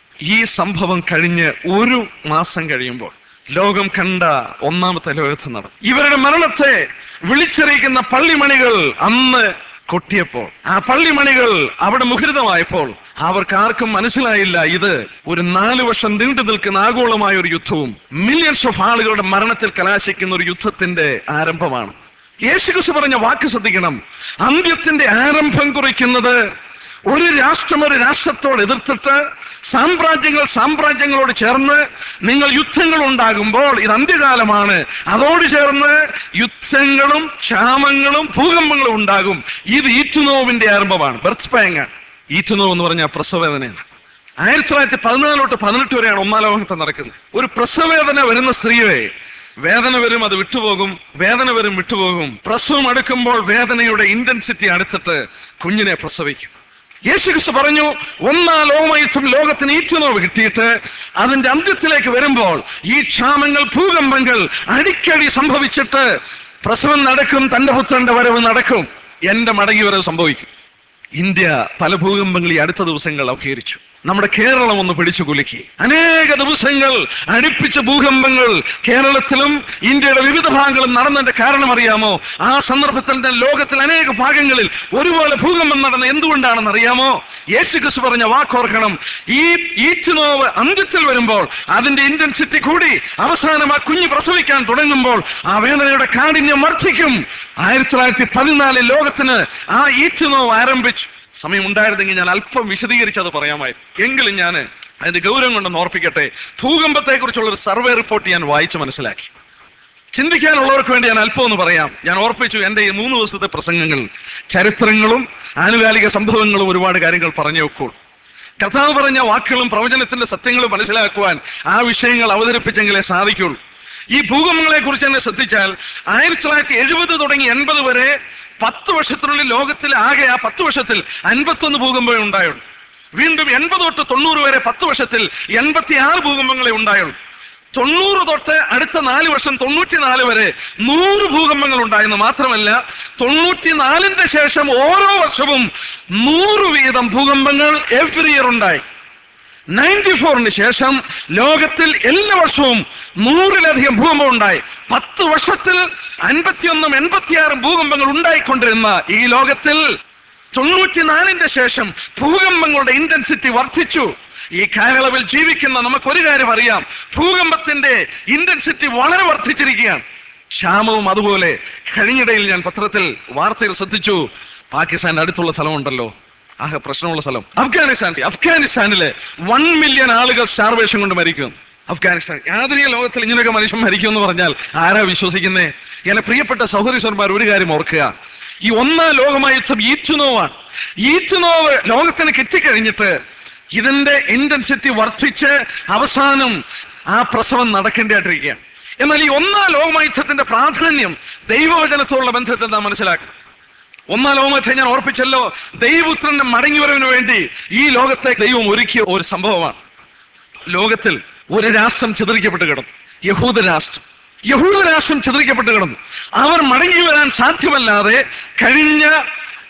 ഈ സംഭവം കഴിഞ്ഞ് ഒരു മാസം കഴിയുമ്പോൾ ലോകം കണ്ട ഒന്നാമത്തെ ലോകത്ത് നടന്നു ഇവരുടെ മരണത്തെ വിളിച്ചറിയിക്കുന്ന പള്ളിമണികൾ അന്ന് കൊട്ടിയപ്പോൾ ആ പള്ളിമണികൾ അവിടെ മുഖരിതമായപ്പോൾ അവർക്ക് ആർക്കും മനസ്സിലായില്ല ഇത് ഒരു നാല് വർഷം നീണ്ടു നിൽക്കുന്ന ആഗോളമായ ഒരു യുദ്ധവും മില്യൺസ് ഓഫ് ആളുകളുടെ മരണത്തിൽ കലാശിക്കുന്ന ഒരു യുദ്ധത്തിന്റെ ആരംഭമാണ് യേശുക്രിസ്തു പറഞ്ഞ വാക്ക് ശ്രദ്ധിക്കണം അന്ത്യത്തിന്റെ ആരംഭം കുറിക്കുന്നത് ഒരു രാഷ്ട്രം ഒരു രാഷ്ട്രത്തോട് എതിർത്തിട്ട് സാമ്രാജ്യങ്ങൾ സാമ്രാജ്യങ്ങളോട് ചേർന്ന് നിങ്ങൾ യുദ്ധങ്ങൾ ഉണ്ടാകുമ്പോൾ ഇത് അന്ത്യകാലമാണ് അതോട് ചേർന്ന് യുദ്ധങ്ങളും ക്ഷാമങ്ങളും ഭൂകമ്പങ്ങളും ഉണ്ടാകും ഇത് ഈറ്റുനോവിന്റെ ആരംഭമാണ് ബർത്ത് പാങ്ങാണ് ഈറ്റുനോവ് എന്ന് പറഞ്ഞാൽ പ്രസവവേദനയാണ് ആയിരത്തി തൊള്ളായിരത്തി പതിനാല് തൊട്ട് പതിനെട്ട് വരെയാണ് ഒന്നാം ലോകത്ത് നടക്കുന്നത് ഒരു പ്രസവവേദന വരുന്ന സ്ത്രീയെ വേദന വരും അത് വിട്ടുപോകും വേദന വരും വിട്ടുപോകും പ്രസവം അടുക്കുമ്പോൾ വേദനയുടെ ഇന്റൻസിറ്റി അടുത്തിട്ട് കുഞ്ഞിനെ പ്രസവിക്കും യേശുക്രിസ്തു പറഞ്ഞു ഒന്നാം ലോകമയുദ്ധം ലോകത്തിന് ഈറ്റുനോവ് കിട്ടിയിട്ട് അതിന്റെ അന്ത്യത്തിലേക്ക് വരുമ്പോൾ ഈ ക്ഷാമങ്ങൾ ഭൂകമ്പങ്ങൾ അടിക്കടി സംഭവിച്ചിട്ട് പ്രസവം നടക്കും തന്റെ പുത്രന്റെ വരവ് നടക്കും എന്റെ മടങ്ങി വരവ് സംഭവിക്കും ഇന്ത്യ പല ഭൂകമ്പങ്ങൾ ഈ അടുത്ത ദിവസങ്ങൾ അഭിഹരിച്ചു നമ്മുടെ കേരളം ഒന്ന് പിടിച്ചു കുലുക്കി അനേക ദിവസങ്ങൾ അടുപ്പിച്ച ഭൂകമ്പങ്ങൾ കേരളത്തിലും ഇന്ത്യയുടെ വിവിധ ഭാഗങ്ങളും നടന്നതിന്റെ കാരണം അറിയാമോ ആ സന്ദർഭത്തിൽ തന്നെ ലോകത്തിൽ അനേക ഭാഗങ്ങളിൽ ഒരുപോലെ ഭൂകമ്പം നടന്ന എന്തുകൊണ്ടാണെന്ന് അറിയാമോ യേശു ക്രിസ്തു പറഞ്ഞ വാക്കോർക്കണം ഈ ഈറ്റുനോവ് അന്ത്യത്തിൽ വരുമ്പോൾ അതിന്റെ ഇന്റൻസിറ്റി കൂടി അവസാനം ആ കുഞ്ഞ് പ്രസവിക്കാൻ തുടങ്ങുമ്പോൾ ആ വേദനയുടെ കാഠിന്യം വർദ്ധിക്കും ആയിരത്തി തൊള്ളായിരത്തി പതിനാലിൽ ലോകത്തിന് ആ ഈറ്റുനോവ് ആരംഭിച്ചു സമയം ഉണ്ടായിരുന്നെങ്കിൽ ഞാൻ അല്പം വിശദീകരിച്ച് അത് പറയാമായിരുന്നു എങ്കിലും ഞാൻ അതിന്റെ ഗൗരവം കൊണ്ടൊന്ന് ഓർപ്പിക്കട്ടെ ഭൂകമ്പത്തെ കുറിച്ചുള്ള ഒരു സർവേ റിപ്പോർട്ട് ഞാൻ വായിച്ച് മനസ്സിലാക്കി ചിന്തിക്കാനുള്ളവർക്ക് വേണ്ടി ഞാൻ അല്പം ഒന്ന് പറയാം ഞാൻ ഓർപ്പിച്ചു എന്റെ ഈ മൂന്ന് ദിവസത്തെ പ്രസംഗങ്ങൾ ചരിത്രങ്ങളും ആനുകാലിക സംഭവങ്ങളും ഒരുപാട് കാര്യങ്ങൾ പറഞ്ഞു വെക്കൂ കർത്താവ് പറഞ്ഞ വാക്കുകളും പ്രവചനത്തിന്റെ സത്യങ്ങളും മനസ്സിലാക്കുവാൻ ആ വിഷയങ്ങൾ അവതരിപ്പിച്ചെങ്കിലേ സാധിക്കുള്ളൂ ഈ ഭൂകമ്പങ്ങളെ കുറിച്ച് തന്നെ ശ്രദ്ധിച്ചാൽ ആയിരത്തി തൊള്ളായിരത്തി എഴുപത് തുടങ്ങി എൺപത് വരെ പത്ത് വർഷത്തിനുള്ളിൽ ലോകത്തിൽ ആകെ ആ പത്ത് വർഷത്തിൽ അൻപത്തൊന്ന് ഭൂകമ്പമേ ഉണ്ടായുള്ളൂ വീണ്ടും എൺപത് തൊട്ട് തൊണ്ണൂറ് വരെ പത്ത് വർഷത്തിൽ എൺപത്തിയാറ് ഭൂകമ്പങ്ങളെ ഉണ്ടായുള്ളൂ തൊണ്ണൂറ് തൊട്ട് അടുത്ത നാല് വർഷം തൊണ്ണൂറ്റിനാല് വരെ നൂറ് ഭൂകമ്പങ്ങൾ ഉണ്ടായെന്ന് മാത്രമല്ല തൊണ്ണൂറ്റിനാലിന്റെ ശേഷം ഓരോ വർഷവും നൂറ് വീതം ഭൂകമ്പങ്ങൾ എവ്രി ഇയർ ഉണ്ടായി നയൻറ്റി ഫോറിന് ശേഷം ലോകത്തിൽ എല്ലാ വർഷവും നൂറിലധികം ഭൂകമ്പം ഉണ്ടായി പത്ത് വർഷത്തിൽ അൻപത്തിയൊന്നും എൺപത്തിയാറും ഭൂകമ്പങ്ങൾ ഉണ്ടായിക്കൊണ്ടിരുന്ന ഈ ലോകത്തിൽ തൊണ്ണൂറ്റിനാലിന്റെ ശേഷം ഭൂകമ്പങ്ങളുടെ ഇന്റൻസിറ്റി വർദ്ധിച്ചു ഈ കാലയളവിൽ ജീവിക്കുന്ന നമുക്ക് ഒരു കാര്യം അറിയാം ഭൂകമ്പത്തിന്റെ ഇന്റൻസിറ്റി വളരെ വർദ്ധിച്ചിരിക്കുകയാണ് ക്ഷാമവും അതുപോലെ കഴിഞ്ഞിടയിൽ ഞാൻ പത്രത്തിൽ വാർത്തയിൽ ശ്രദ്ധിച്ചു പാകിസ്ഥാന്റെ അടുത്തുള്ള സ്ഥലമുണ്ടല്ലോ ആകെ പ്രശ്നമുള്ള സ്ഥലം അഫ്ഗാനിസ്ഥാൻ അഫ്ഗാനിസ്ഥാനിലെ വൺ മില്യൺ ആളുകൾ സ്റ്റാർവേഷൻ കൊണ്ട് മരിക്കും അഫ്ഗാനിസ്ഥാൻ ആധുനിക ലോകത്തിൽ ഇങ്ങനെയൊക്കെ മനുഷ്യൻ മരിക്കും എന്ന് പറഞ്ഞാൽ ആരാ വിശ്വസിക്കുന്നേ എന്നെ പ്രിയപ്പെട്ട സഹോദരീശ്വരന്മാർ ഒരു കാര്യം ഓർക്കുക ഈ ഒന്നാം ലോകമായ യുദ്ധം ഈറ്റുനോവാണ് ഈറ്റുനോവ് ലോകത്തിന് കിട്ടിക്കഴിഞ്ഞിട്ട് ഇതിന്റെ ഇന്റൻസിറ്റി വർദ്ധിച്ച് അവസാനം ആ പ്രസവം നടക്കേണ്ടതായിട്ടിരിക്കുകയാണ് എന്നാൽ ഈ ഒന്നാം ലോകമയുദ്ധത്തിന്റെ പ്രാധാന്യം ദൈവവചനത്തോടുള്ള ബന്ധത്തിൽ നാം മനസ്സിലാക്കണം ഒന്നാം ലോകത്തെ ഞാൻ ഓർപ്പിച്ചല്ലോ ദൈവപുത്രന്റെ മടങ്ങിവരവിന് വേണ്ടി ഈ ലോകത്തെ ദൈവം ഒരുക്കിയ ഒരു സംഭവമാണ് ലോകത്തിൽ ഒരു രാഷ്ട്രം ചിതറിക്കപ്പെട്ട് കിടന്നു യഹൂദ രാഷ്ട്രം യഹൂദ രാഷ്ട്രം ചിതറിക്കപ്പെട്ട് കിടന്നു അവർ മടങ്ങി വരാൻ സാധ്യമല്ലാതെ കഴിഞ്ഞ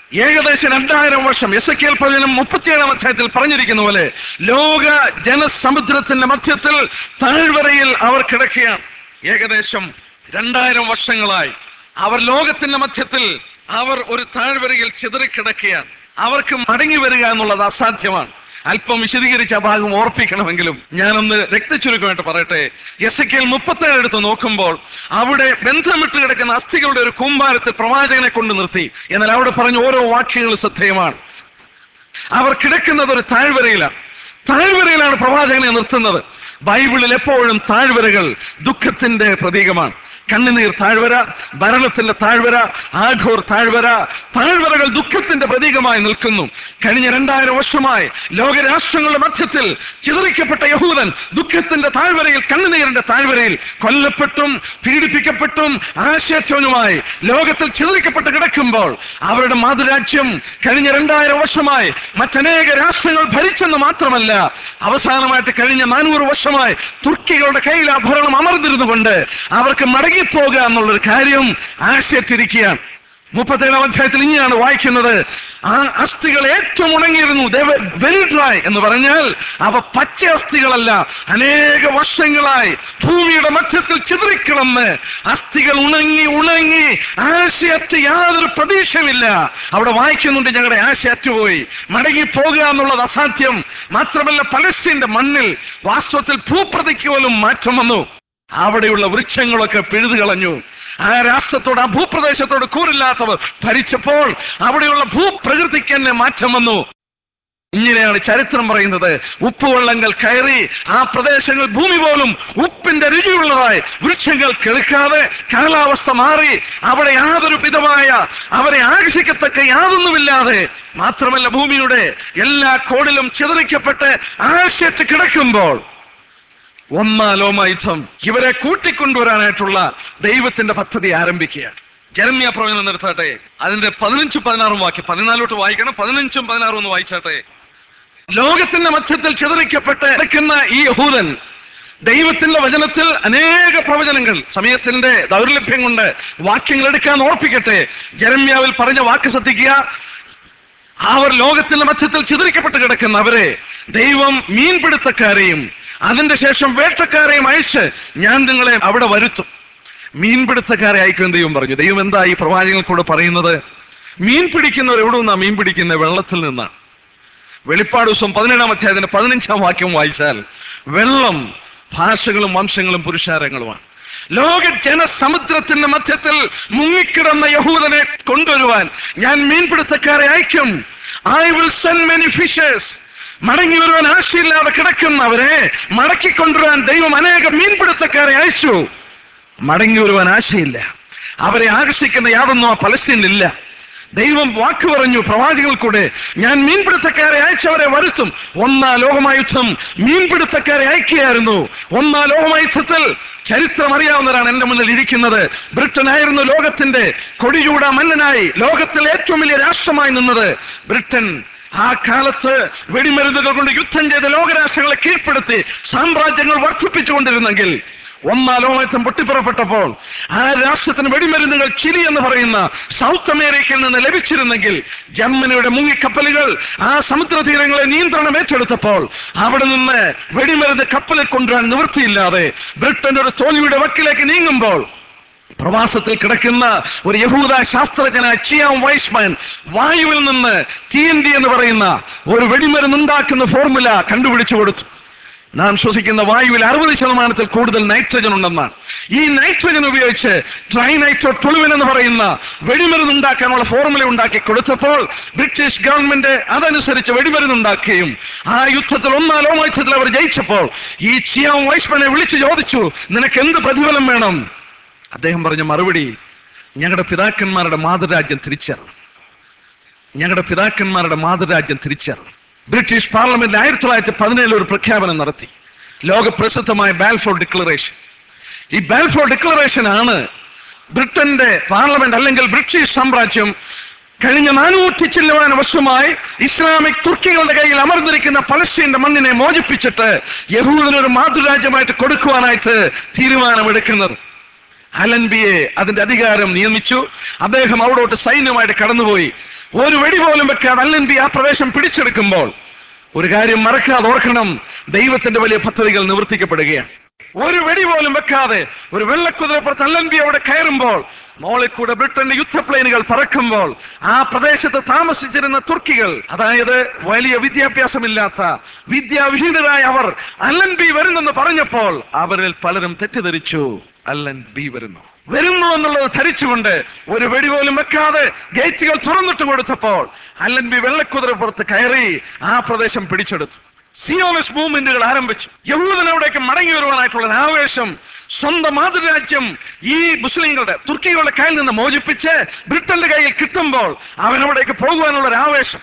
ഏകദേശം രണ്ടായിരം വർഷം എസ് കെ എൽ പതിനും മുപ്പത്തിയേഴാം അധ്യായത്തിൽ പറഞ്ഞിരിക്കുന്ന പോലെ ലോക ജനസമുദ്രത്തിന്റെ മധ്യത്തിൽ താഴ്വരയിൽ അവർ കിടക്കുകയാണ് ഏകദേശം രണ്ടായിരം വർഷങ്ങളായി അവർ ലോകത്തിന്റെ മധ്യത്തിൽ അവർ ഒരു താഴ്വരയിൽ ചിതറിക്കിടക്കുകയാണ് അവർക്ക് മടങ്ങി വരിക എന്നുള്ളത് അസാധ്യമാണ് അല്പം വിശദീകരിച്ച ആ ഭാഗം ഓർപ്പിക്കണമെങ്കിലും ഞാനൊന്ന് രക്തചുരുക്കമായിട്ട് പറയട്ടെ എസ് കെൽ മുപ്പത്തേഴ് എടുത്ത് നോക്കുമ്പോൾ അവിടെ ബന്ധമിട്ട് കിടക്കുന്ന അസ്ഥികളുടെ ഒരു കൂമ്പാരത്തിൽ പ്രവാചകനെ കൊണ്ട് നിർത്തി എന്നാൽ അവിടെ പറഞ്ഞ ഓരോ വാക്യങ്ങളും ശ്രദ്ധേയമാണ് അവർ കിടക്കുന്നത് ഒരു താഴ്വരയിലാണ് താഴ്വരയിലാണ് പ്രവാചകനെ നിർത്തുന്നത് ബൈബിളിൽ എപ്പോഴും താഴ്വരകൾ ദുഃഖത്തിന്റെ പ്രതീകമാണ് കണ്ണുനീർ താഴ്വര ഭരണത്തിന്റെ താഴ്വര ആഘോർ താഴ്വര താഴ്വരകൾ ദുഃഖത്തിന്റെ പ്രതീകമായി നിൽക്കുന്നു കഴിഞ്ഞ രണ്ടായിരം വർഷമായി ലോകരാഷ്ട്രങ്ങളുടെ മധ്യത്തിൽ ചിതറിക്കപ്പെട്ട യഹൂദൻ ദുഃഖത്തിന്റെ താഴ്വരയിൽ കണ്ണുനീരിന്റെ താഴ്വരയിൽ കൊല്ലപ്പെട്ടും പീഡിപ്പിക്കപ്പെട്ടും ആശയറ്റവനുമായി ലോകത്തിൽ ചിതറിക്കപ്പെട്ട് കിടക്കുമ്പോൾ അവരുടെ മാതൃരാജ്യം കഴിഞ്ഞ രണ്ടായിരം വർഷമായി മറ്റനേക രാഷ്ട്രങ്ങൾ ഭരിച്ചെന്ന് മാത്രമല്ല അവസാനമായിട്ട് കഴിഞ്ഞ നാനൂറ് വർഷമായി തുർക്കികളുടെ കയ്യിൽ ആ ഭരണം അമർന്നിരുന്നുകൊണ്ട് അവർക്ക് മടങ്ങിപ്പോകുക എന്നുള്ളൊരു കാര്യം ആശയറ്റിരിക്കുകയാണ് മുപ്പത്തേഴാം അധ്യായത്തിൽ ഇങ്ങനെയാണ് വായിക്കുന്നത് ആ അസ്ഥികൾ ഏറ്റവും ഉണങ്ങിയിരുന്നു വെരി ഡ്രൈ എന്ന് പറഞ്ഞാൽ അവ പച്ച അസ്ഥികളല്ല അനേക വർഷങ്ങളായി ഭൂമിയുടെ മധ്യത്തിൽ ചിതറിക്കിടന്ന് അസ്ഥികൾ ഉണങ്ങി ഉണങ്ങി ആശയറ്റ് യാതൊരു പ്രതീക്ഷയുമില്ല അവിടെ വായിക്കുന്നുണ്ട് ഞങ്ങളുടെ ആശ അറ്റുപോയി മടങ്ങി പോകുക എന്നുള്ളത് അസാധ്യം മാത്രമല്ല പലസ്തീന്റെ മണ്ണിൽ വാസ്തവത്തിൽ ഭൂപ്രതിക്ക് പോലും മാറ്റം വന്നു അവിടെയുള്ള വൃക്ഷങ്ങളൊക്കെ പിഴുതു കളഞ്ഞു ആ രാഷ്ട്രത്തോട് ആ ഭൂപ്രദേശത്തോട് കൂറില്ലാത്തവർ ഭരിച്ചപ്പോൾ അവിടെയുള്ള ഭൂപ്രകൃതിക്ക് തന്നെ മാറ്റം വന്നു ഇങ്ങനെയാണ് ചരിത്രം പറയുന്നത് ഉപ്പുവെള്ളങ്ങൾ കയറി ആ പ്രദേശങ്ങൾ ഭൂമി പോലും ഉപ്പിന്റെ രുചിയുള്ളതായി വൃക്ഷങ്ങൾ കിളുക്കാതെ കാലാവസ്ഥ മാറി അവിടെ യാതൊരു വിധമായ അവരെ ആകർഷിക്കത്തക്ക യാതൊന്നുമില്ലാതെ മാത്രമല്ല ഭൂമിയുടെ എല്ലാ കോണിലും ചിതറിക്കപ്പെട്ട് ആശയത്ത് കിടക്കുമ്പോൾ ഒന്നാലോമായുധം ഇവരെ കൂട്ടിക്കൊണ്ടുവരാനായിട്ടുള്ള ദൈവത്തിന്റെ പദ്ധതി ആരംഭിക്കുകയാണ് ജരമ്യ പ്രവചനം നിർത്തട്ടെ അതിന്റെ പതിനഞ്ചും പതിനാറും വാക്യം പതിനാലോട്ട് വായിക്കണം പതിനഞ്ചും പതിനാറും ഒന്ന് വായിച്ചാട്ടെ ലോകത്തിന്റെ മധ്യത്തിൽ ചിതറിക്കപ്പെട്ട് കിടക്കുന്ന ഈ യഹൂദൻ ദൈവത്തിന്റെ വചനത്തിൽ അനേക പ്രവചനങ്ങൾ സമയത്തിന്റെ ദൗർലഭ്യം കൊണ്ട് വാക്യങ്ങൾ എടുക്കാൻ ഓർപ്പിക്കട്ടെ ജരമ്യാവിൽ പറഞ്ഞ വാക്ക് ശ്രദ്ധിക്കുക അവർ ലോകത്തിന്റെ മധ്യത്തിൽ ചിതറിക്കപ്പെട്ട് കിടക്കുന്ന അവരെ ദൈവം മീൻപിടുത്തക്കാരെയും അതിന്റെ ശേഷം വേട്ടക്കാരെയും അയച്ച് ഞാൻ നിങ്ങളെ അവിടെ വരുത്തും മീൻപിടുത്തക്കാരെ അയക്കും ദൈവം പറഞ്ഞു ദൈവം എന്താ ഈ പ്രവാചകങ്ങൾ കൂടെ പറയുന്നത് മീൻ പിടിക്കുന്നവർ എവിടെ നിന്നാ മീൻ പിടിക്കുന്ന വെള്ളത്തിൽ നിന്നാണ് വെളിപ്പാട് ദിവസം പതിനേഴാം അധ്യായത്തിന്റെ പതിനഞ്ചാം വാക്യം വായിച്ചാൽ വെള്ളം ഭാഷകളും വംശങ്ങളും പുരുഷാരങ്ങളുമാണ് ലോക ജനസമുദ്രത്തിന്റെ മധ്യത്തിൽ മുങ്ങിക്കിടന്ന യഹൂദനെ കൊണ്ടുവരുവാൻ ഞാൻ മീൻപിടുത്തക്കാരെ അയക്കും I will send many fishers മടങ്ങി വരുവാൻ ആശയില്ലാതെ കിടക്കുന്നവരെ മടക്കി കൊണ്ടുവരാൻ ദൈവം അനേകം മീൻപിടുത്തക്കാരെ അയച്ചു മടങ്ങി വരുവാൻ ആശയില്ല അവരെ ആകർഷിക്കുന്ന യാതൊന്നും ആ പലസ്തീനിലില്ല ദൈവം വാക്ക് പറഞ്ഞു പ്രവാചകൾ കൂടെ ഞാൻ മീൻപിടുത്തക്കാരെ അയച്ചവരെ വരുത്തും ഒന്നാ ലോകമായുദ്ധം മീൻപിടുത്തക്കാരെ അയക്കുകയായിരുന്നു ഒന്നാ ലോകമായുദ്ധത്തിൽ ചരിത്രം അറിയാവുന്നവരാണ് എന്റെ മുന്നിൽ ഇരിക്കുന്നത് ബ്രിട്ടൻ ആയിരുന്നു ലോകത്തിന്റെ കൊടിചൂട മന്നനായി ലോകത്തിൽ ഏറ്റവും വലിയ രാഷ്ട്രമായി നിന്നത് ബ്രിട്ടൻ ആ കാലത്ത് വെടിമരുന്നുകൾ കൊണ്ട് യുദ്ധം ചെയ്ത് ലോകരാഷ്ട്രങ്ങളെ കീഴ്പ്പെടുത്തി സാമ്രാജ്യങ്ങൾ വർദ്ധിപ്പിച്ചുകൊണ്ടിരുന്നെങ്കിൽ ഒന്നാം ലോകയുദ്ധം പൊട്ടിപ്പുറപ്പെട്ടപ്പോൾ ആ രാഷ്ട്രത്തിന് വെടിമരുന്നുകൾ ചിലി എന്ന് പറയുന്ന സൗത്ത് അമേരിക്കയിൽ നിന്ന് ലഭിച്ചിരുന്നെങ്കിൽ ജർമ്മനിയുടെ മുങ്ങിക്കപ്പലുകൾ ആ സമുദ്രതീരങ്ങളെ നിയന്ത്രണം ഏറ്റെടുത്തപ്പോൾ അവിടെ നിന്ന് വെടിമരുന്ന് കപ്പലിൽ കൊണ്ടുവരാൻ നിവൃത്തിയില്ലാതെ ബ്രിട്ടൻ ഒരു തോൽവിയുടെ വക്കിലേക്ക് നീങ്ങുമ്പോൾ പ്രവാസത്തിൽ കിടക്കുന്ന ഒരു യഹൂദ ശാസ്ത്രജ്ഞനായ ചിയാം വൈസ്മാൻ വായുവിൽ നിന്ന് ടി എൻ ഡി എന്ന് പറയുന്ന ഒരു വെടിമരുന്നുണ്ടാക്കുന്ന ഫോർമുല കണ്ടുപിടിച്ചു കൊടുത്തു നാം ശ്വസിക്കുന്ന വായുവിൽ അറുപത് ശതമാനത്തിൽ കൂടുതൽ നൈട്രജൻ ഉണ്ടെന്നാണ് ഈ നൈട്രജൻ ഉപയോഗിച്ച് ട്രൈനൈട്രോ ടൊളുവിൻ എന്ന് പറയുന്ന വെടിമരുന്ന് ഉണ്ടാക്കാനുള്ള ഫോർമുല ഉണ്ടാക്കി കൊടുത്തപ്പോൾ ബ്രിട്ടീഷ് ഗവൺമെന്റ് അതനുസരിച്ച് വെടിമരുന്ന് ഉണ്ടാക്കുകയും ആ യുദ്ധത്തിൽ ഒന്നാം ലോകയുദ്ധത്തിൽ അവർ ജയിച്ചപ്പോൾ ഈ ചിയാം വൈസ്മാനെ വിളിച്ചു ചോദിച്ചു നിനക്ക് എന്ത് പ്രതിഫലം വേണം അദ്ദേഹം പറഞ്ഞ മറുപടി ഞങ്ങളുടെ പിതാക്കന്മാരുടെ മാതൃരാജ്യം തിരിച്ചറിഞ്ഞു ഞങ്ങളുടെ പിതാക്കന്മാരുടെ മാതൃരാജ്യം തിരിച്ചറിഞ്ഞു ബ്രിട്ടീഷ് പാർലമെന്റ് ആയിരത്തി തൊള്ളായിരത്തി പതിനേഴിൽ ഒരു പ്രഖ്യാപനം നടത്തി ലോക പ്രസിദ്ധമായ ബാൽഫോർ ഡിക്ലറേഷൻ ഈ ബാൽഫോർ ഡിക്ലറേഷൻ ആണ് ബ്രിട്ടന്റെ പാർലമെന്റ് അല്ലെങ്കിൽ ബ്രിട്ടീഷ് സാമ്രാജ്യം കഴിഞ്ഞ നാനൂറ്റി ചില്ലുവാന വർഷമായി ഇസ്ലാമിക് തുർക്കികളുടെ കയ്യിൽ അമർന്നിരിക്കുന്ന പലസ്തീന്റെ മണ്ണിനെ മോചിപ്പിച്ചിട്ട് യഹൂദനൊരു മാതൃരാജ്യമായിട്ട് കൊടുക്കുവാനായിട്ട് തീരുമാനമെടുക്കുന്നത് അലൻബിയെ അതിന്റെ അധികാരം നിയമിച്ചു അദ്ദേഹം അവിടോട്ട് സൈന്യമായിട്ട് കടന്നുപോയി ഒരു വെടി പോലും വെക്കാതെ അല്ലെന്തി ആ പ്രദേശം പിടിച്ചെടുക്കുമ്പോൾ ഒരു കാര്യം മറക്കാതെ ഓർക്കണം ദൈവത്തിന്റെ വലിയ പദ്ധതികൾ നിവർത്തിക്കപ്പെടുകയാണ് ഒരു വെടി പോലും വെക്കാതെ ഒരു വെള്ളക്കുതിരപ്പുറത്ത് അല്ലൻബി അവിടെ കയറുമ്പോൾ മോളിൽ കൂടെ ബ്രിട്ടന്റെ യുദ്ധപ്ലെയിനുകൾ പറക്കുമ്പോൾ ആ പ്രദേശത്ത് താമസിച്ചിരുന്ന തുർക്കികൾ അതായത് വലിയ വിദ്യാഭ്യാസമില്ലാത്ത വിദ്യാവിഹീനരായ അവർ അല്ലൻ ബി വരുന്നെന്ന് പറഞ്ഞപ്പോൾ അവരിൽ പലരും തെറ്റിദ്ധരിച്ചു അല്ലൻ ബി വരുന്നു വരുന്നു എന്നുള്ളത് ധരിച്ചുകൊണ്ട് ഒരു വെടി പോലും വെക്കാതെ ഗേറ്റുകൾ തുറന്നിട്ട് കൊടുത്തപ്പോൾ അല്ലൻ ബി വെള്ളക്കുതിരപ്പുറത്ത് കയറി ആ പ്രദേശം പിടിച്ചെടുത്തു സിയോണിസ്റ്റ് മൂവ്മെന്റുകൾ ആരംഭിച്ചു യഹൂദനവിടേക്ക് മടങ്ങി വരുവാനായിട്ടുള്ള ഒരു ആവേശം സ്വന്തം മാതൃരാജ്യം ഈ മുസ്ലിങ്ങളുടെ തുർക്കികളുടെ കയ്യിൽ നിന്ന് മോചിപ്പിച്ച് ബ്രിട്ടന്റെ കയ്യിൽ കിട്ടുമ്പോൾ അവനവിടേക്ക് പോകുവാനുള്ള ഒരു ആവേശം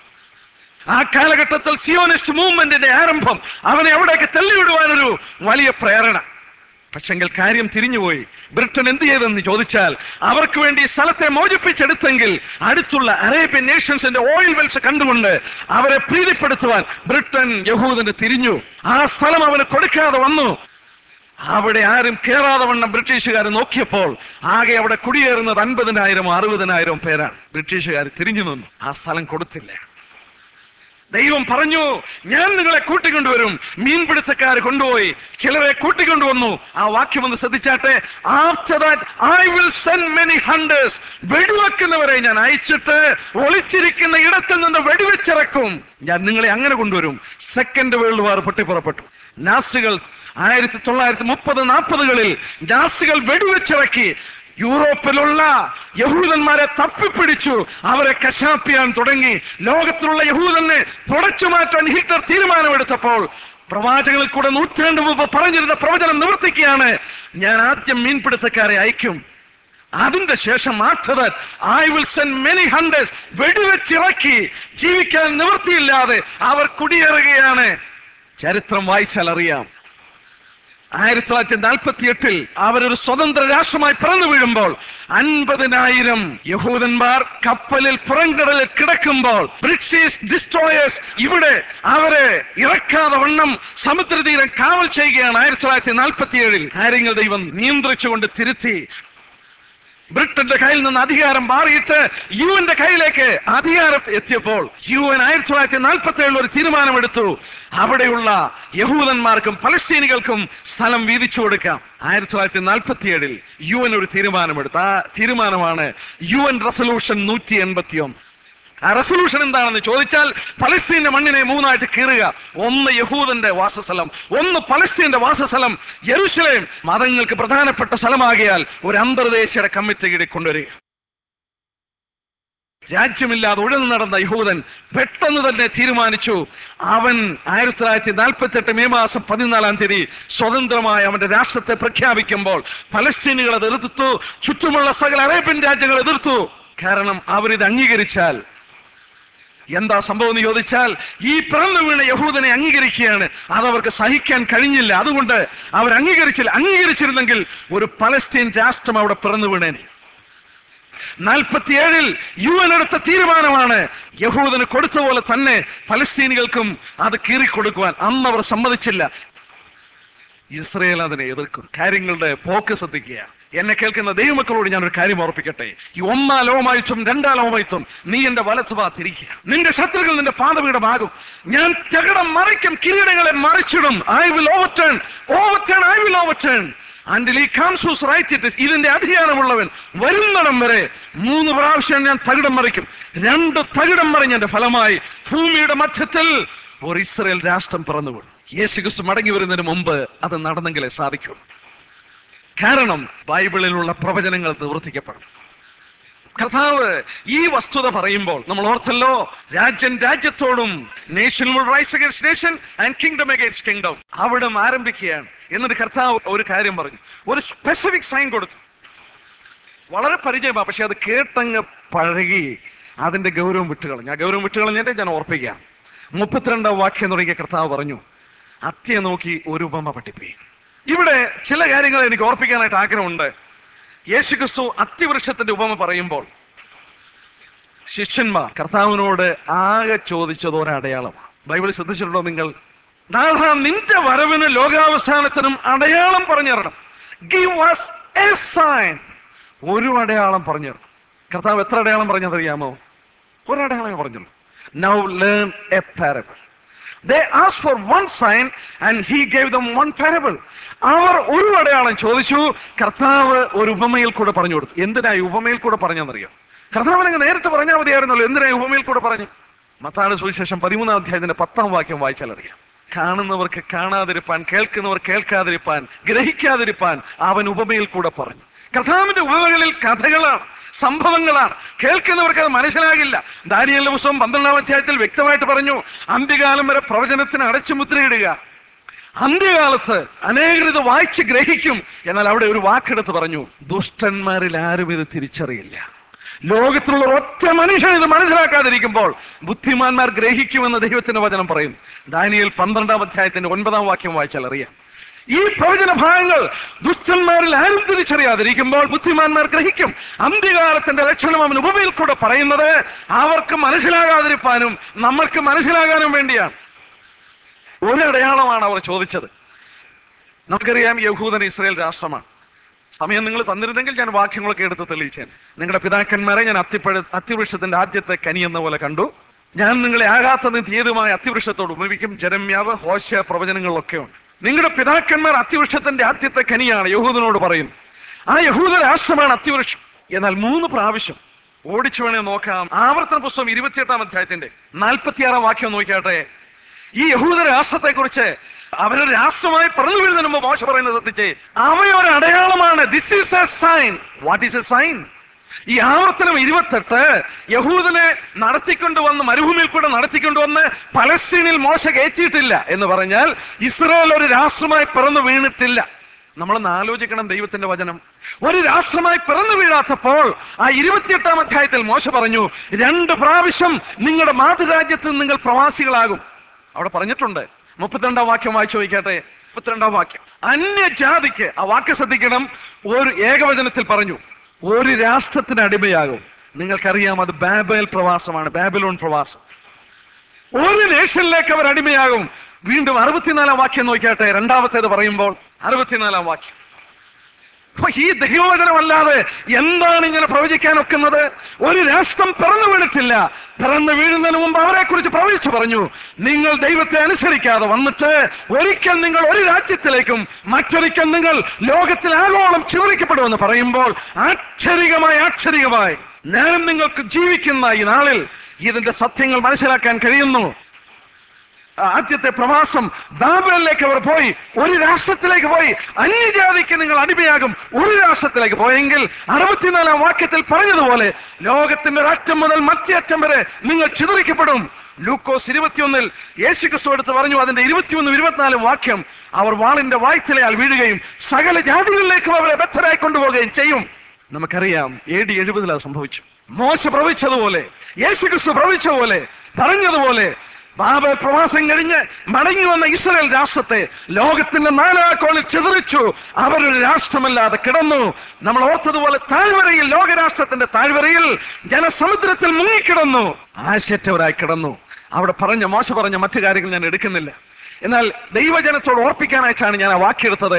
ആ കാലഘട്ടത്തിൽ സിയോണിസ്റ്റ് മൂവ്മെന്റിന്റെ ആരംഭം അവനെ അവിടേക്ക് തള്ളിവിടുവാനൊരു വലിയ പ്രേരണ പക്ഷെങ്കിൽ കാര്യം തിരിഞ്ഞുപോയി ബ്രിട്ടൻ എന്ത് ചെയ്തെന്ന് ചോദിച്ചാൽ അവർക്ക് വേണ്ടി ഈ സ്ഥലത്തെ മോചിപ്പിച്ചെടുത്തെങ്കിൽ അടുത്തുള്ള അറേബ്യൻ നേഷൻസിന്റെ ഓയിൽ വെൽസ് കണ്ടുകൊണ്ട് അവരെ പ്രീതിപ്പെടുത്തുവാൻ ബ്രിട്ടൻ യഹൂദന് തിരിഞ്ഞു ആ സ്ഥലം അവന് കൊടുക്കാതെ വന്നു അവിടെ ആരും കേറാതെ വണ്ണം ബ്രിട്ടീഷുകാർ നോക്കിയപ്പോൾ ആകെ അവിടെ കുടിയേറുന്നത് അൻപതിനായിരമോ അറുപതിനായിരമോ പേരാണ് ബ്രിട്ടീഷുകാർ തിരിഞ്ഞു നിന്നു ആ സ്ഥലം കൊടുത്തില്ല ദൈവം പറഞ്ഞു ഞാൻ നിങ്ങളെ കൂട്ടിക്കൊണ്ടുവരും മീൻപിടുത്തക്കാർ കൊണ്ടുപോയി ചിലരെ കൂട്ടിക്കൊണ്ടുവന്നു ആ വാക്യം ഒന്ന് ശ്രദ്ധിച്ചാട്ടെ after that I will send many hunters വെടിവെക്കുന്നവരെ ഞാൻ അയച്ചിട്ട് ഒളിച്ചിരിക്കുന്ന ഇടത്തിൽ നിന്ന് വെടിവെച്ചിറക്കും ഞാൻ നിങ്ങളെ അങ്ങനെ കൊണ്ടുവരും സെക്കൻഡ് വേൾഡ് വാർ പൊട്ടിപ്പുറപ്പെട്ടു നാസികൾ ആയിരത്തി തൊള്ളായിരത്തി മുപ്പത് നാൽപ്പതുകളിൽ നാസികൾ വെടിവെച്ചിറക്കി യൂറോപ്പിലുള്ള യഹൂദന്മാരെ തപ്പിപ്പിടിച്ചു അവരെ കശാപ്പിയാൻ തുടങ്ങി ലോകത്തിലുള്ള യഹൂദനെ തുടച്ചു മാറ്റാൻ ഹിറ്റ്ലർ തീരുമാനമെടുത്തപ്പോൾ പ്രവാചകളിൽ കൂടെ നൂറ്റാണ്ട് മുമ്പ് പറഞ്ഞിരുന്ന പ്രവചനം നിവർത്തിക്കുകയാണ് ഞാൻ ആദ്യം മീൻപിടുത്തക്കാരെ അയക്കും അതിന്റെ ശേഷം after I will send many hunters വെടിവെച്ചിറക്കി ജീവിക്കാൻ നിവൃത്തിയില്ലാതെ അവർ കുടിയേറുകയാണ് ചരിത്രം വായിച്ചാൽ അറിയാം ആയിരത്തി തൊള്ളായിരത്തി നാൽപ്പത്തി എട്ടിൽ അവരൊരു സ്വതന്ത്ര രാഷ്ട്രമായി പിറന്നു വീഴുമ്പോൾ അൻപതിനായിരം യഹൂദന്മാർ കപ്പലിൽ പുറംകടലിൽ കിടക്കുമ്പോൾ ബ്രിട്ടീഷ് ഡിസ്ട്രോയേഴ്സ് ഇവിടെ അവരെ ഇറക്കാതെ വണ്ണം സമുദ്രതീരം കാവൽ ചെയ്യുകയാണ് ആയിരത്തി തൊള്ളായിരത്തി നാൽപ്പത്തി ഏഴിൽ കാര്യങ്ങൾ ദൈവം നിയന്ത്രിച്ചുകൊണ്ട് തിരുത്തി ബ്രിട്ടന്റെ കയ്യിൽ നിന്ന് അധികാരം മാറിയിട്ട് യു എന്റെ കയ്യിലേക്ക് അധികാരം എത്തിയപ്പോൾ യു എൻ ആയിരത്തി തൊള്ളായിരത്തി നാൽപ്പത്തി ഏഴിൽ ഒരു തീരുമാനമെടുത്തു അവിടെയുള്ള യഹൂദന്മാർക്കും പലസ്തീനികൾക്കും സ്ഥലം വീതിച്ചു കൊടുക്കാം ആയിരത്തി തൊള്ളായിരത്തി നാൽപ്പത്തി ഏഴിൽ യു എൻ ഒരു തീരുമാനമെടുത്തു ആ തീരുമാനമാണ് യു എൻ റെസൊല്യൂഷൻ നൂറ്റി എൺപത്തി ഒന്ന് ആ റെസൊല്യൂഷൻ എന്താണെന്ന് ചോദിച്ചാൽ പലസ്തീന്റെ മണ്ണിനെ മൂന്നായിട്ട് കീറുക ഒന്ന് യഹൂദന്റെ വാസസ്ഥലം ഒന്ന് പലസ്തീന്റെ വാസസ്ഥലം യെരുശലേം മതങ്ങൾക്ക് പ്രധാനപ്പെട്ട സ്ഥലമാകിയാൽ ഒരു അന്തർദേശീയ കമ്മിറ്റി കീഴിൽ കൊണ്ടുവരിക രാജ്യമില്ലാതെ ഉഴന്നു നടന്ന യഹൂദൻ പെട്ടെന്ന് തന്നെ തീരുമാനിച്ചു അവൻ ആയിരത്തി തൊള്ളായിരത്തി നാൽപ്പത്തി എട്ട് മെയ് മാസം പതിനാലാം തീയതി സ്വതന്ത്രമായ അവന്റെ രാഷ്ട്രത്തെ പ്രഖ്യാപിക്കുമ്പോൾ പലസ്തീനുകൾ അത് എതിർത്തു ചുറ്റുമുള്ള സകല അറേബ്യൻ രാജ്യങ്ങൾ എതിർത്തു കാരണം അവരിത് അംഗീകരിച്ചാൽ എന്താ സംഭവം എന്ന് ചോദിച്ചാൽ ഈ പിറന്നു വീണ യഹൂദനെ അംഗീകരിക്കുകയാണ് അതവർക്ക് സഹിക്കാൻ കഴിഞ്ഞില്ല അതുകൊണ്ട് അവർ അംഗീകരിച്ചില്ല അംഗീകരിച്ചിരുന്നെങ്കിൽ ഒരു പലസ്തീൻ രാഷ്ട്രം അവിടെ പിറന്നു വീണേനെ നാൽപ്പത്തിയേഴിൽ യു എൻ എടുത്ത തീരുമാനമാണ് യഹൂദന് കൊടുത്ത പോലെ തന്നെ പലസ്തീനികൾക്കും അത് കീറിക്കൊടുക്കുവാൻ അന്ന് അവർ സമ്മതിച്ചില്ല ഇസ്രയേൽ അതിനെ എതിർക്കും കാര്യങ്ങളുടെ പോക്ക് ശ്രദ്ധിക്കുക എന്നെ കേൾക്കുന്ന ദൈവമക്കളോട് ഞാൻ ഒരു കാര്യം ഓർപ്പിക്കട്ടെ ഈ ഒന്നാം ലോകമായിട്ടും രണ്ടാം ലോകമായിട്ടും നീ എന്റെ വലത്ത് ഭാഗത്തിരിക്കുക നിന്റെ ശത്രുക്കൾ നിന്റെ പാതപീഠമാകും ഞാൻ തകടം മറിക്കും കിരീടങ്ങളെ മറിച്ചിടും I will overturn overturn I will overturn until he comes right it ഇതിന്റെ അധികാരമുള്ളവൻ വരുന്നിടം വരെ മൂന്ന് പ്രാവശ്യം ഞാൻ തകിടം മറിക്കും രണ്ട് തകിടം മറിഞ്ഞതിന്റെ ഫലമായി ഭൂമിയുടെ മധ്യത്തിൽ ഒരു ഇസ്രയേൽ രാഷ്ട്രം പിറന്നു വീണു യേശു ക്രിസ്തു മടങ്ങി വരുന്നതിന് മുമ്പ് അത് നടന്നെങ്കിലേ സാധിക്കൂ കാരണം ബൈബിളിലുള്ള പ്രവചനങ്ങൾ നിവർത്തിക്കപ്പെടും കർത്താവ് ഈ വസ്തുത പറയുമ്പോൾ നമ്മൾ ഓർത്തല്ലോ രാജ്യം രാജ്യത്തോടും nation will rise against nation and kingdom against kingdom അവിടെ ആരംഭിക്കുകയാണ് എന്നിട്ട് കർത്താവ് ഒരു കാര്യം പറഞ്ഞു ഒരു സ്പെസിഫിക് സൈൻ കൊടുത്തു വളരെ പരിചയമാണ് പക്ഷെ അത് കേട്ടങ്ങ് പഴകി അതിന്റെ ഗൗരവം വിട്ടുകളഞ്ഞു ആ ഗൗരവം വിട്ടുകളഞ്ഞിട്ട് ഞാൻ ഓർപ്പിക്കാം മുപ്പത്തിരണ്ടാം വാക്യം തുടങ്ങിയ കർത്താവ് പറഞ്ഞു അത്യയെ നോക്കി ഒരു ഉപമ പഠിപ്പി ഇവിടെ ചില കാര്യങ്ങൾ എനിക്ക് ഓർപ്പിക്കാനായിട്ട് ആഗ്രഹമുണ്ട് യേശുക്രിസ്തു അത്തിവൃക്ഷത്തിന്റെ ഉപമ പറയുമ്പോൾ ശിഷ്യന്മാർ കർത്താവിനോട് ആകെ ചോദിച്ചത് ഒരടയാളമാണ് ബൈബിൾ ശ്രദ്ധിച്ചിട്ടുണ്ടോ നിങ്ങൾ നാഥ നിന്റെ വരവിന് ലോകാവസാനത്തിനും അടയാളം പറഞ്ഞു തരണം ഗിവ് us a sign ഒരു അടയാളം പറഞ്ഞു തരണം കർത്താവ് എത്ര അടയാളം പറഞ്ഞതറിയാമോ ഒരടയാളമേ പറഞ്ഞുള്ളൂ now learn a parable they ask for one sign and he gave them one parable അവർ ഒരു അടയാളം ചോദിച്ചു കർത്താവ് ഒരു ഉപമയിൽ കൂടെ പറഞ്ഞു കൊടുത്തു എന്തിനാ ഈ ഉപമയിൽ കൂടെ പറഞ്ഞെന്നറിയോ കർത്താവിനങ്ങ് നേരിട്ട് പറഞ്ഞാൽ മതിയായിരുന്നല്ലോ എന്തിനാ ഈ ഉപമയിൽ കൂടെ പറഞ്ഞു മത്താട് സുവിശേഷം പതിമൂന്നാം അധ്യായത്തിന്റെ പത്താം വാക്യം വായിച്ചാൽ അറിയാം കാണുന്നവർക്ക് കാണാതിരിപ്പാൻ കേൾക്കുന്നവർ കേൾക്കാതിരിപ്പാൻ ഗ്രഹിക്കാതിരിപ്പാൻ അവൻ ഉപമയിൽ കൂടെ പറഞ്ഞു കർത്താവിന്റെ ഉപമകളിൽ കഥകളാണ് സംഭവങ്ങളാണ് കേൾക്കുന്നവർക്ക് അത് മനസ്സിലാകില്ല ദാനിയലിന്റെ പുസ്തകം പന്ത്രണ്ടാം അധ്യായത്തിൽ വ്യക്തമായിട്ട് പറഞ്ഞു അന്ത്യകാലം വരെ പ്രവചനത്തിന് അടച്ചുമുദ്രയിടുക അന്ത്യകാലത്ത് അനേകർ ഇത് വായിച്ച് ഗ്രഹിക്കും എന്നാൽ അവിടെ ഒരു വാക്കെടുത്ത് പറഞ്ഞു ദുഷ്ടന്മാരിൽ ആരും ഇത് തിരിച്ചറിയില്ല ലോകത്തിലുള്ള ഒറ്റ മനുഷ്യൻ ഇത് മനസ്സിലാക്കാതിരിക്കുമ്പോൾ ബുദ്ധിമാന്മാർ ഗ്രഹിക്കുമെന്ന് ദൈവത്തിന്റെ വചനം പറയുന്നു ദാനിയൽ പന്ത്രണ്ടാം അധ്യായത്തിന്റെ ഒൻപതാം വാക്യം വായിച്ചാൽ അറിയാം ഈ പ്രവചന ഭാഗങ്ങൾ ദുഷ്ടന്മാരിൽ ആരും തിരിച്ചറിയാതിരിക്കുമ്പോൾ ബുദ്ധിമാന്മാർ ഗ്രഹിക്കും അന്ത്യകാലത്തിന്റെ ലക്ഷണം അവൻ ഉപമയിൽ കൂടെ പറയുന്നത് അവർക്ക് മനസ്സിലാകാതിരിക്കാനും നമ്മൾക്ക് മനസ്സിലാകാനും വേണ്ടിയാണ് ഒരടയാളമാണ് അവർ ചോദിച്ചത് നമുക്കറിയാം യഹൂദൻ ഇസ്രായേൽ രാഷ്ട്രമാണ് സമയം നിങ്ങൾ തന്നിരുന്നെങ്കിൽ ഞാൻ വാക്യങ്ങളൊക്കെ എടുത്ത് തെളിയിച്ചേൻ നിങ്ങളുടെ പിതാക്കന്മാരെ ഞാൻ അത്തിപ്പഴ അത്തിവൃക്ഷത്തിന്റെ ആദ്യത്തെ കനി എന്ന പോലെ കണ്ടു ഞാൻ നിങ്ങളെ ആകാത്തതും തീയതുമായ അത്തിവൃക്ഷത്തോട് ഉപമിക്കും ജരമ്യാവ് ഹോശ പ്രവചനങ്ങളിലൊക്കെ ഉണ്ട് നിങ്ങളുടെ പിതാക്കന്മാർ അത്തിവൃക്ഷത്തിന്റെ ആദ്യത്തെ കനിയാണ് യഹൂദനോട് പറയും ആ യഹൂദ രാഷ്ട്രമാണ് അത്തിവൃക്ഷം എന്നാൽ മൂന്ന് പ്രാവശ്യം ഓടിച്ചു വേണേ നോക്കാം ആവർത്തന പുസ്തകം ഇരുപത്തിയെട്ടാം അധ്യായത്തിന്റെ നാൽപ്പത്തിയാറാം വാക്യം നോക്കിയാട്ടെ ഈ യഹൂദ രാഷ്ട്രത്തെ കുറിച്ച് അവരൊരു രാഷ്ട്രമായി പറഞ്ഞു വീഴുന്നതിന് മുമ്പ് മോശ പറയുന്നത് ശ്രദ്ധിച്ചേ അവയൊരു അടയാളമാണ് this is a sign what is a sign ഈ ആവർത്തനം ഇരുപത്തെട്ട് യഹൂദനെ നടത്തിക്കൊണ്ടുവന്ന് മരുഭൂമിയിൽ കൂടെ നടത്തിക്കൊണ്ടുവന്ന് പലസ്തീനിൽ മോശ കയറ്റിയിട്ടില്ല എന്ന് പറഞ്ഞാൽ ഇസ്രായേൽ ഒരു രാഷ്ട്രമായി പിറന്നു വീണിട്ടില്ല നമ്മളൊന്ന് ആലോചിക്കണം ദൈവത്തിന്റെ വചനം ഒരു രാഷ്ട്രമായി പിറന്നു വീഴാത്തപ്പോൾ ആ ഇരുപത്തിയെട്ടാം അധ്യായത്തിൽ മോശ പറഞ്ഞു രണ്ട് പ്രാവശ്യം നിങ്ങളുടെ മാതൃരാജ്യത്ത് നിന്ന് നിങ്ങൾ പ്രവാസികളാകും അവിടെ പറഞ്ഞിട്ടുണ്ട് മുപ്പത്തിരണ്ടാം വാക്യം വായിച്ചു നോക്കിക്കട്ടെ മുപ്പത്തിരണ്ടാം വാക്യം അന്യജാതിക്ക് ആ വാക്യം ശ്രദ്ധിക്കണം ഒരു ഏകവചനത്തിൽ പറഞ്ഞു ഒരു രാഷ്ട്രത്തിന് അടിമയാകും നിങ്ങൾക്കറിയാം അത് ബാബേൽ പ്രവാസമാണ് ബാബിലോൺ പ്രവാസം ഒരു നേഷനിലേക്ക് അവർ അടിമയാകും വീണ്ടും അറുപത്തിനാലാം വാക്യം നോക്കിയാട്ടെ രണ്ടാമത്തേത് പറയുമ്പോൾ അറുപത്തിനാലാം വാക്യം അപ്പൊ ഈ ദൈവവചനമല്ലാതെ എന്താണ് ഇങ്ങനെ പ്രവചിക്കാൻ ഒക്കുന്നത് ഒരു രാഷ്ട്രം പിറന്നു വീണിട്ടില്ല പിറന്നു വീഴുന്നതിന് മുമ്പ് അവരെ കുറിച്ച് പ്രവചിച്ചു പറഞ്ഞു നിങ്ങൾ ദൈവത്തെ അനുസരിക്കാതെ വന്നിട്ട് ഒരിക്കൽ നിങ്ങൾ ഒരു രാജ്യത്തിലേക്കും മറ്റൊരിക്കൽ നിങ്ങൾ ലോകത്തിൽ ആഗോളം ചിതറിക്കപ്പെടുമെന്ന് പറയുമ്പോൾ ആക്ഷരികമായി ആക്ഷരികമായി ഞാൻ നിങ്ങൾക്ക് ജീവിക്കുന്ന ഈ നാളിൽ ഇതിന്റെ സത്യങ്ങൾ മനസ്സിലാക്കാൻ കഴിയുന്നു ആദ്യത്തെ പ്രവാസം ബാബലിലേക്ക് അവർ പോയി ഒരു രാഷ്ട്രത്തിലേക്ക് പോയി അന്യജാതിക്ക് നിങ്ങൾ അടിമയാകും ഒരു രാഷ്ട്രത്തിലേക്ക് പോയെങ്കിൽ അറുപത്തിനാലാം വാക്യത്തിൽ പറഞ്ഞതുപോലെ ലോകത്തിന്റെ ഒരറ്റം മുതൽ മറ്റേറ്റം വരെ നിങ്ങൾ ചിതറിക്കപ്പെടും ലൂക്കോസ് ഇരുപത്തിയൊന്നിൽ യേശു ക്രിസ്തു എടുത്ത് പറഞ്ഞു അതിന്റെ ഇരുപത്തിയൊന്നും ഇരുപത്തിനാലും വാക്യം അവർ വാളിന്റെ വായ്ത്തലയാൽ വീഴുകയും സകല ജാതികളിലേക്കും അവരെ ബദ്ധരായി കൊണ്ടുപോവുകയും ചെയ്യും നമുക്കറിയാം എ ഡി എഴുപതിൽ അത് സംഭവിച്ചു മോശ പ്രവചിച്ചതുപോലെ യേശു ക്രിസ്തു പ്രവചിച്ച പോലെ പറഞ്ഞതുപോലെ ബാബ പ്രവാസം കഴിഞ്ഞ് മടങ്ങി വന്ന ഇസ്രായേൽ രാഷ്ട്രത്തെ ലോകത്തിന്റെ നാലാക്കോളിൽ ചിതറിച്ചു അവരൊരു രാഷ്ട്രമല്ലാതെ കിടന്നു നമ്മൾ ഓർത്തതുപോലെ താഴ്വരയിൽ ലോകരാഷ്ട്രത്തിന്റെ താഴ്വരയിൽ ജനസമുദ്രത്തിൽ മുങ്ങിക്കിടന്നു ആശറ്റവരായി കിടന്നു അവിടെ പറഞ്ഞ മോശ പറഞ്ഞ മറ്റു കാര്യങ്ങൾ ഞാൻ എടുക്കുന്നില്ല എന്നാൽ ദൈവജനത്തോട് ഓർപ്പിക്കാനായിട്ടാണ് ഞാൻ ആ വാക്കിയെടുത്തത്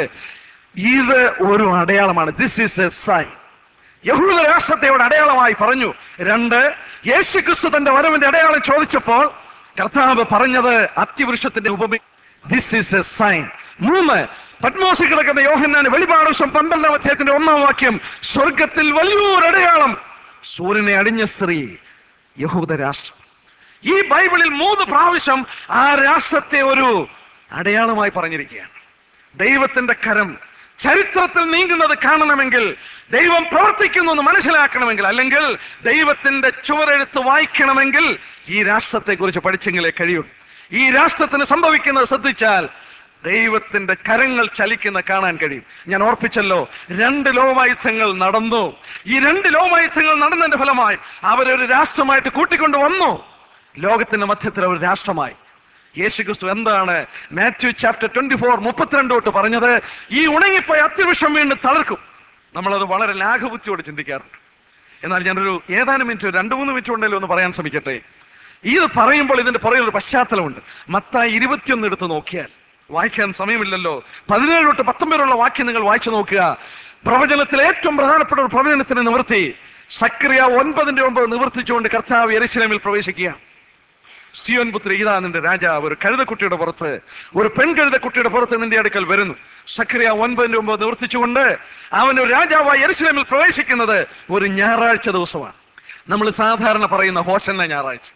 ഇത് ഒരു അടയാളമാണ് ദിസ് ഈസ് എ സൈൻ യഹൂദ രാഷ്ട്രത്തെ ഒരു അടയാളമായി പറഞ്ഞു രണ്ട് യേശു ക്രിസ്തു തന്റെ വരവിന്റെ അടയാളം ചോദിച്ചപ്പോൾ കർത്താവ് പറഞ്ഞത് അത്യവൃക്ഷത്തിന്റെ ഉപമ ദിസ് ഈസ് എ സൈൻ മൂന്ന് പത്മോസി കിടക്കുന്ന യോഹന്നാന് വെളിപാട് ദിവസം പന്ത്രണ്ടാം അധ്യായത്തിന്റെ ഒന്നാം വാക്യം സ്വർഗത്തിൽ വലിയൊരു അടയാളം സൂര്യനെ അടിഞ്ഞ സ്ത്രീ യഹൂദ രാഷ്ട്രം ഈ ബൈബിളിൽ മൂന്ന് പ്രാവശ്യം ആ രാഷ്ട്രത്തെ ഒരു അടയാളമായി പറഞ്ഞിരിക്കുകയാണ് ദൈവത്തിന്റെ കരം ചരിത്രത്തിൽ നീങ്ങുന്നത് കാണണമെങ്കിൽ ദൈവം പ്രവർത്തിക്കുന്നു എന്ന് മനസ്സിലാക്കണമെങ്കിൽ അല്ലെങ്കിൽ ദൈവത്തിന്റെ ചുവരെഴുത്ത് വായിക്കണമെങ്കിൽ ഈ രാഷ്ട്രത്തെ കുറിച്ച് പഠിച്ചെങ്കിലേ കഴിയൂ ഈ രാഷ്ട്രത്തിന് സംഭവിക്കുന്നത് ശ്രദ്ധിച്ചാൽ ദൈവത്തിന്റെ കരങ്ങൾ ചലിക്കുന്ന കാണാൻ കഴിയും ഞാൻ ഓർപ്പിച്ചല്ലോ രണ്ട് ലോകമായുധങ്ങൾ നടന്നു ഈ രണ്ട് ലോകമായുധങ്ങൾ നടന്നതിന്റെ ഫലമായി അവരൊരു രാഷ്ട്രമായിട്ട് കൂട്ടിക്കൊണ്ടു വന്നു ലോകത്തിന്റെ മധ്യത്തിൽ അവർ രാഷ്ട്രമായി യേശുക്രിസ്തു എന്താണ് മാത്യു ചാപ്റ്റർ ട്വന്റി ഫോർ മുപ്പത്തിരണ്ട് തൊട്ട് പറഞ്ഞത് ഈ ഉണങ്ങിപ്പോയ അത്യവിഷം വീണ്ടും തളർക്കും നമ്മളത് വളരെ ലാഘബുദ്ധിയോട് ചിന്തിക്കാറുണ്ട് എന്നാൽ ഞാനൊരു ഏതാനും മിനിറ്റ് രണ്ട് മൂന്ന് മിനിറ്റ് ഉണ്ടല്ലോ എന്ന് പറയാൻ ശ്രമിക്കട്ടെ ഇത് പറയുമ്പോൾ ഇതിന്റെ പുറകിൽ ഒരു പശ്ചാത്തലമുണ്ട് മത്തായി ഇരുപത്തിയൊന്ന് എടുത്ത് നോക്കിയാൽ വായിക്കാൻ സമയമില്ലല്ലോ പതിനേഴ് തൊട്ട് പത്തൊമ്പതിലുള്ള വാക്യം നിങ്ങൾ വായിച്ചു നോക്കുക പ്രവചനത്തിലെ ഏറ്റവും പ്രധാനപ്പെട്ട ഒരു പ്രവചനത്തിന് നിവർത്തി സക്രിയ ഒൻപതിന്റെ ഒമ്പത് നിവർത്തിച്ചുകൊണ്ട് കർത്താവ് എരിശിലമിൽ പ്രവേശിക്കുകയാണ് സിയോൻ പുത്രി ഇതാ നിന്റെ രാജാവ് ഒരു കഴുതക്കുട്ടിയുടെ പുറത്ത് ഒരു പെൺകഴുതക്കുട്ടിയുടെ പുറത്ത് നിന്റെ അടുക്കൽ വരുന്നു സക്രിയ ഒൻപതിന്റെ ഒമ്പത് നിവർത്തിച്ചുകൊണ്ട് അവൻ ഒരു രാജാവായി എരിശിലമിൽ പ്രവേശിക്കുന്നത് ഒരു ഞായറാഴ്ച ദിവസമാണ് നമ്മൾ സാധാരണ പറയുന്ന ഹോസന്ന ഞായറാഴ്ച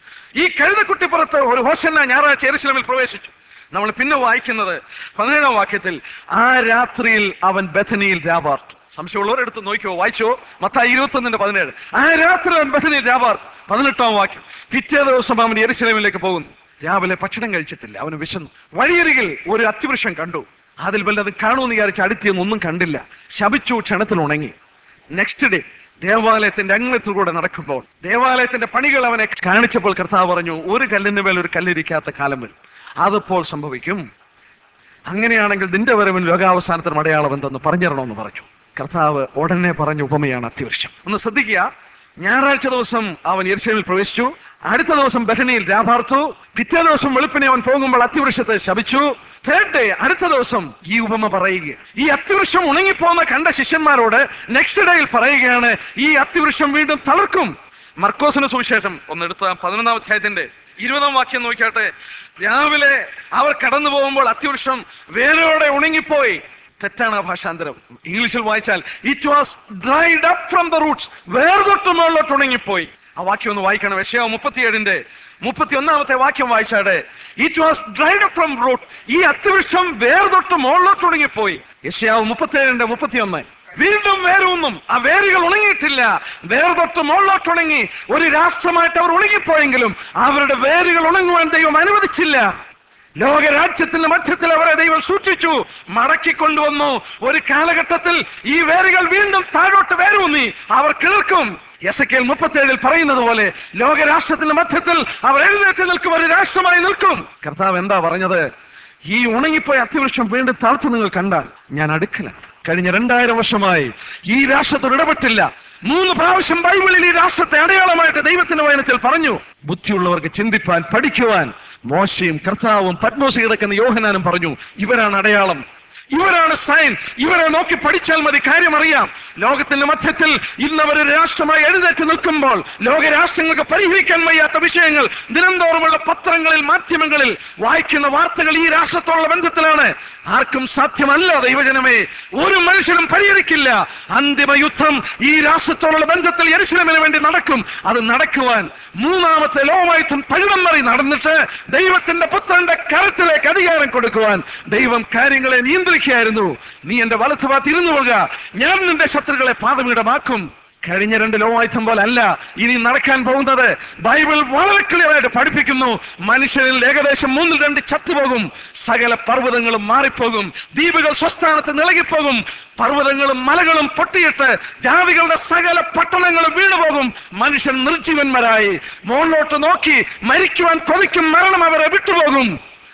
ഈ കഴുതക്കുട്ടി പുറത്ത് ഒരു ഹോസന്ന ഞായറാഴ്ച എരിശിലമിൽ പ്രവേശിച്ചു നമ്മൾ പിന്നെ വായിക്കുന്നത് പതിനേഴാം വാക്യത്തിൽ ആ രാത്രിയിൽ അവൻ ബഥനിയിൽ രാപാർത്തു സംശയമുള്ളവരെടുത്ത് നോക്കിയോ വായിച്ചോ മത്തായി ഇരുപത്തൊന്നിന്റെ പതിനേഴ് ആ രാത്രി അവൻ ബഥനിയിൽ രാപാർത്തു പതിനെട്ടാം വാക്യം പിറ്റേ ദിവസം അവൻ എരിശിലമിലേക്ക് പോകുന്നു രാവിലെ ഭക്ഷണം കഴിച്ചിട്ടില്ല അവന് വിശന്നു വഴിയരികിൽ ഒരു അത്തിവൃക്ഷം കണ്ടു അതിൽ വല്ലത് കാണുമെന്ന് വിചാരിച്ച് അടുത്തിയൊന്നും ഒന്നും കണ്ടില്ല ശപിച്ചു ക്ഷണത്തിൽ ഉണങ്ങി നെക്സ്റ്റ് ഡേ ദേവാലയത്തിന്റെ അംഗത്തിൽ കൂടെ നടക്കുമ്പോൾ ദേവാലയത്തിന്റെ പണികൾ അവനെ കാണിച്ചപ്പോൾ കർത്താവ് പറഞ്ഞു ഒരു കല്ലിന് മേൽ ഒരു കല്ലിരിക്കാത്ത കാലം വരും അതപ്പോൾ സംഭവിക്കും അങ്ങനെയാണെങ്കിൽ നിന്റെ വരവിൻ ലോകാവസാനത്തിന് അടയാളം എന്തെന്ന് പറഞ്ഞിരണമെന്ന് പറഞ്ഞു കർത്താവ് ഉടനെ പറഞ്ഞ ഉപമയാണ് അത്യവൃക്ഷം ഒന്ന് ശ്രദ്ധിക്കുക ഞായറാഴ്ച ദിവസം അവൻ യെരുശലേമിൽ പ്രവേശിച്ചു അടുത്ത ദിവസം ബഹനിയിൽ രാപാർത്തു പിറ്റേ ദിവസം വെളുപ്പിനെ അവൻ പോകുമ്പോൾ അത്യവൃക്ഷത്തെ ശപിച്ചു തേർഡ് ഡേ അടുത്ത ദിവസം ഈ ഉപമ പറയുക ഈ അത്യവൃക്ഷം ഉണങ്ങിപ്പോകുന്ന കണ്ട ശിഷ്യന്മാരോട് നെക്സ്റ്റ് ഡേയിൽ പറയുകയാണ് ഈ അത്യവൃക്ഷം വീണ്ടും തളർക്കും മർക്കോസിന് സുവിശേഷം ഒന്ന് എടുത്ത പതിനൊന്നാം അധ്യായത്തിന്റെ ഇരുപതാം വാക്യം നോക്കിയാട്ടെ രാവിലെ അവർ കടന്നു പോകുമ്പോൾ അത്യവൃക്ഷം വേരോടെ ഉണങ്ങിപ്പോയി തെറ്റാണ് ആ ഭാഷാന്തരം ഇംഗ്ലീഷിൽ വായിച്ചാൽ it was dried up from the roots വേർ തൊട്ട് മുകളിലോട്ട് ഉണങ്ങിപ്പോയി ആ വാക്യം ഒന്ന് വായിക്കണം യശയാവ് മുപ്പത്തിയേഴിന്റെ മുപ്പത്തി ഒന്നാമത്തെ വാക്യം വായിച്ചാടെ it was dried up from root ഈ അത്യവൃക്ഷം വേർ തൊട്ട് മുകളിലോട്ട് ഉണങ്ങിപ്പോയി യശയാവ് മുപ്പത്തിയേഴിന്റെ മുപ്പത്തിയൊന്ന് വീണ്ടും വേരൊന്നും ആ വേരുകൾ ഉണങ്ങിയിട്ടില്ല വേർ തൊട്ട് മുകളിലോട്ട് ഉണങ്ങി ഒരു രാഷ്ട്രമായിട്ട് അവർ ഉണങ്ങിപ്പോയെങ്കിലും അവരുടെ വേരുകൾ ഉണങ്ങുവാൻ ദൈവം അനുവദിച്ചില്ല ലോകരാജ്യത്തിന്റെ മധ്യത്തിൽ അവരെ ദൈവം സൂക്ഷിച്ചു മടക്കിക്കൊണ്ടുവന്നു ഒരു കാലഘട്ടത്തിൽ ഈ വേരുകൾ വീണ്ടും താഴോട്ട് വേരൂന്നി അവർ കിളിർക്കും എസ് കെ മുപ്പത്തേഴിൽ പറയുന്നത് പോലെ ലോകരാഷ്ട്രത്തിന്റെ മധ്യത്തിൽ അവർ എഴുന്നേറ്റ് നിൽക്കും ഒരു രാഷ്ട്രമായി നിൽക്കും കർത്താവ് എന്താ പറഞ്ഞത് ഈ ഉണങ്ങിപ്പോയ അത്യവൃക്ഷം വീണ്ടും താഴ്ത്തു നിങ്ങൾ കണ്ടാൽ ഞാൻ അടുക്കലാണ് കഴിഞ്ഞ രണ്ടായിരം വർഷമായി ഈ രാഷ്ട്രത്തോട് ഇടപെട്ടില്ല മൂന്ന് പ്രാവശ്യം ബൈബിളിൽ ഈ രാഷ്ട്രത്തെ അടയാളമായിട്ട് ദൈവത്തിന്റെ വചനത്തിൽ പറഞ്ഞു ബുദ്ധിയുള്ളവർക്ക് ചിന്തിപ്പാൻ പഠിക്കുവാൻ മോശയും കർത്താവും പത്മോസി കിടക്കുന്ന യോഹനാനും പറഞ്ഞു ഇവരാണ് അടയാളം ഇവരാണ് സൈൻ ഇവരെ നോക്കി പഠിച്ചാൽ മതി കാര്യം അറിയാം ലോകത്തിന്റെ മധ്യത്തിൽ ഇന്ന് അവർ ഒരു രാഷ്ട്രമായി എഴുന്നേറ്റ് നിൽക്കുമ്പോൾ ലോകരാഷ്ട്രങ്ങൾക്ക് പരിഹരിക്കാൻ വയ്യാത്ത വിഷയങ്ങൾ ദിനംതോറുമുള്ള പത്രങ്ങളിൽ മാധ്യമങ്ങളിൽ വായിക്കുന്ന വാർത്തകൾ ഈ രാഷ്ട്രത്തോടുള്ള ബന്ധത്തിലാണ് ആർക്കും സാധ്യമല്ല ദൈവജനമേ ഒരു മനുഷ്യനും പരിഹരിക്കില്ല അന്തിമ യുദ്ധം ഈ രാഷ്ട്രത്തോടുള്ള ബന്ധത്തിൽ യരിശലമിന് വേണ്ടി നടക്കും അത് നടക്കുവാൻ മൂന്നാമത്തെ ലോകമായുദ്ധം തകിടം മറി നടന്നിട്ട് ദൈവത്തിന്റെ പുത്രന്റെ കരത്തിലേക്ക് അധികാരം കൊടുക്കുവാൻ ദൈവം കാര്യങ്ങളെ നിയന്ത്രിക്കുകയായിരുന്നു നീ എന്റെ വലത്തുഭാഗത്ത് ഇരുന്നു പോക ഞാൻ നിന്റെ ശത്രുക്കളെ പാതമീടമാക്കും കഴിഞ്ഞ രണ്ട് ലോകായുധം പോലെ അല്ല ഇനി നടക്കാൻ പോകുന്നത് ബൈബിൾ വളരെ ക്ലിയറായിട്ട് പഠിപ്പിക്കുന്നു മനുഷ്യരിൽ ഏകദേശം മൂന്നിൽ രണ്ട് ചത്തുപോകും സകല പർവ്വതങ്ങളും മാറിപ്പോകും ദ്വീപുകൾ സ്വസ്ഥാനത്ത് നിളകിപ്പോകും പർവ്വതങ്ങളും മലകളും പൊട്ടിയിട്ട് ജാതികളുടെ സകല പട്ടണങ്ങളും വീണുപോകും മനുഷ്യൻ നിർജീവന്മാരായി മുകളിലോട്ട് നോക്കി മരിക്കുവാൻ കൊതിക്കും മരണം അവരെ വിട്ടുപോകും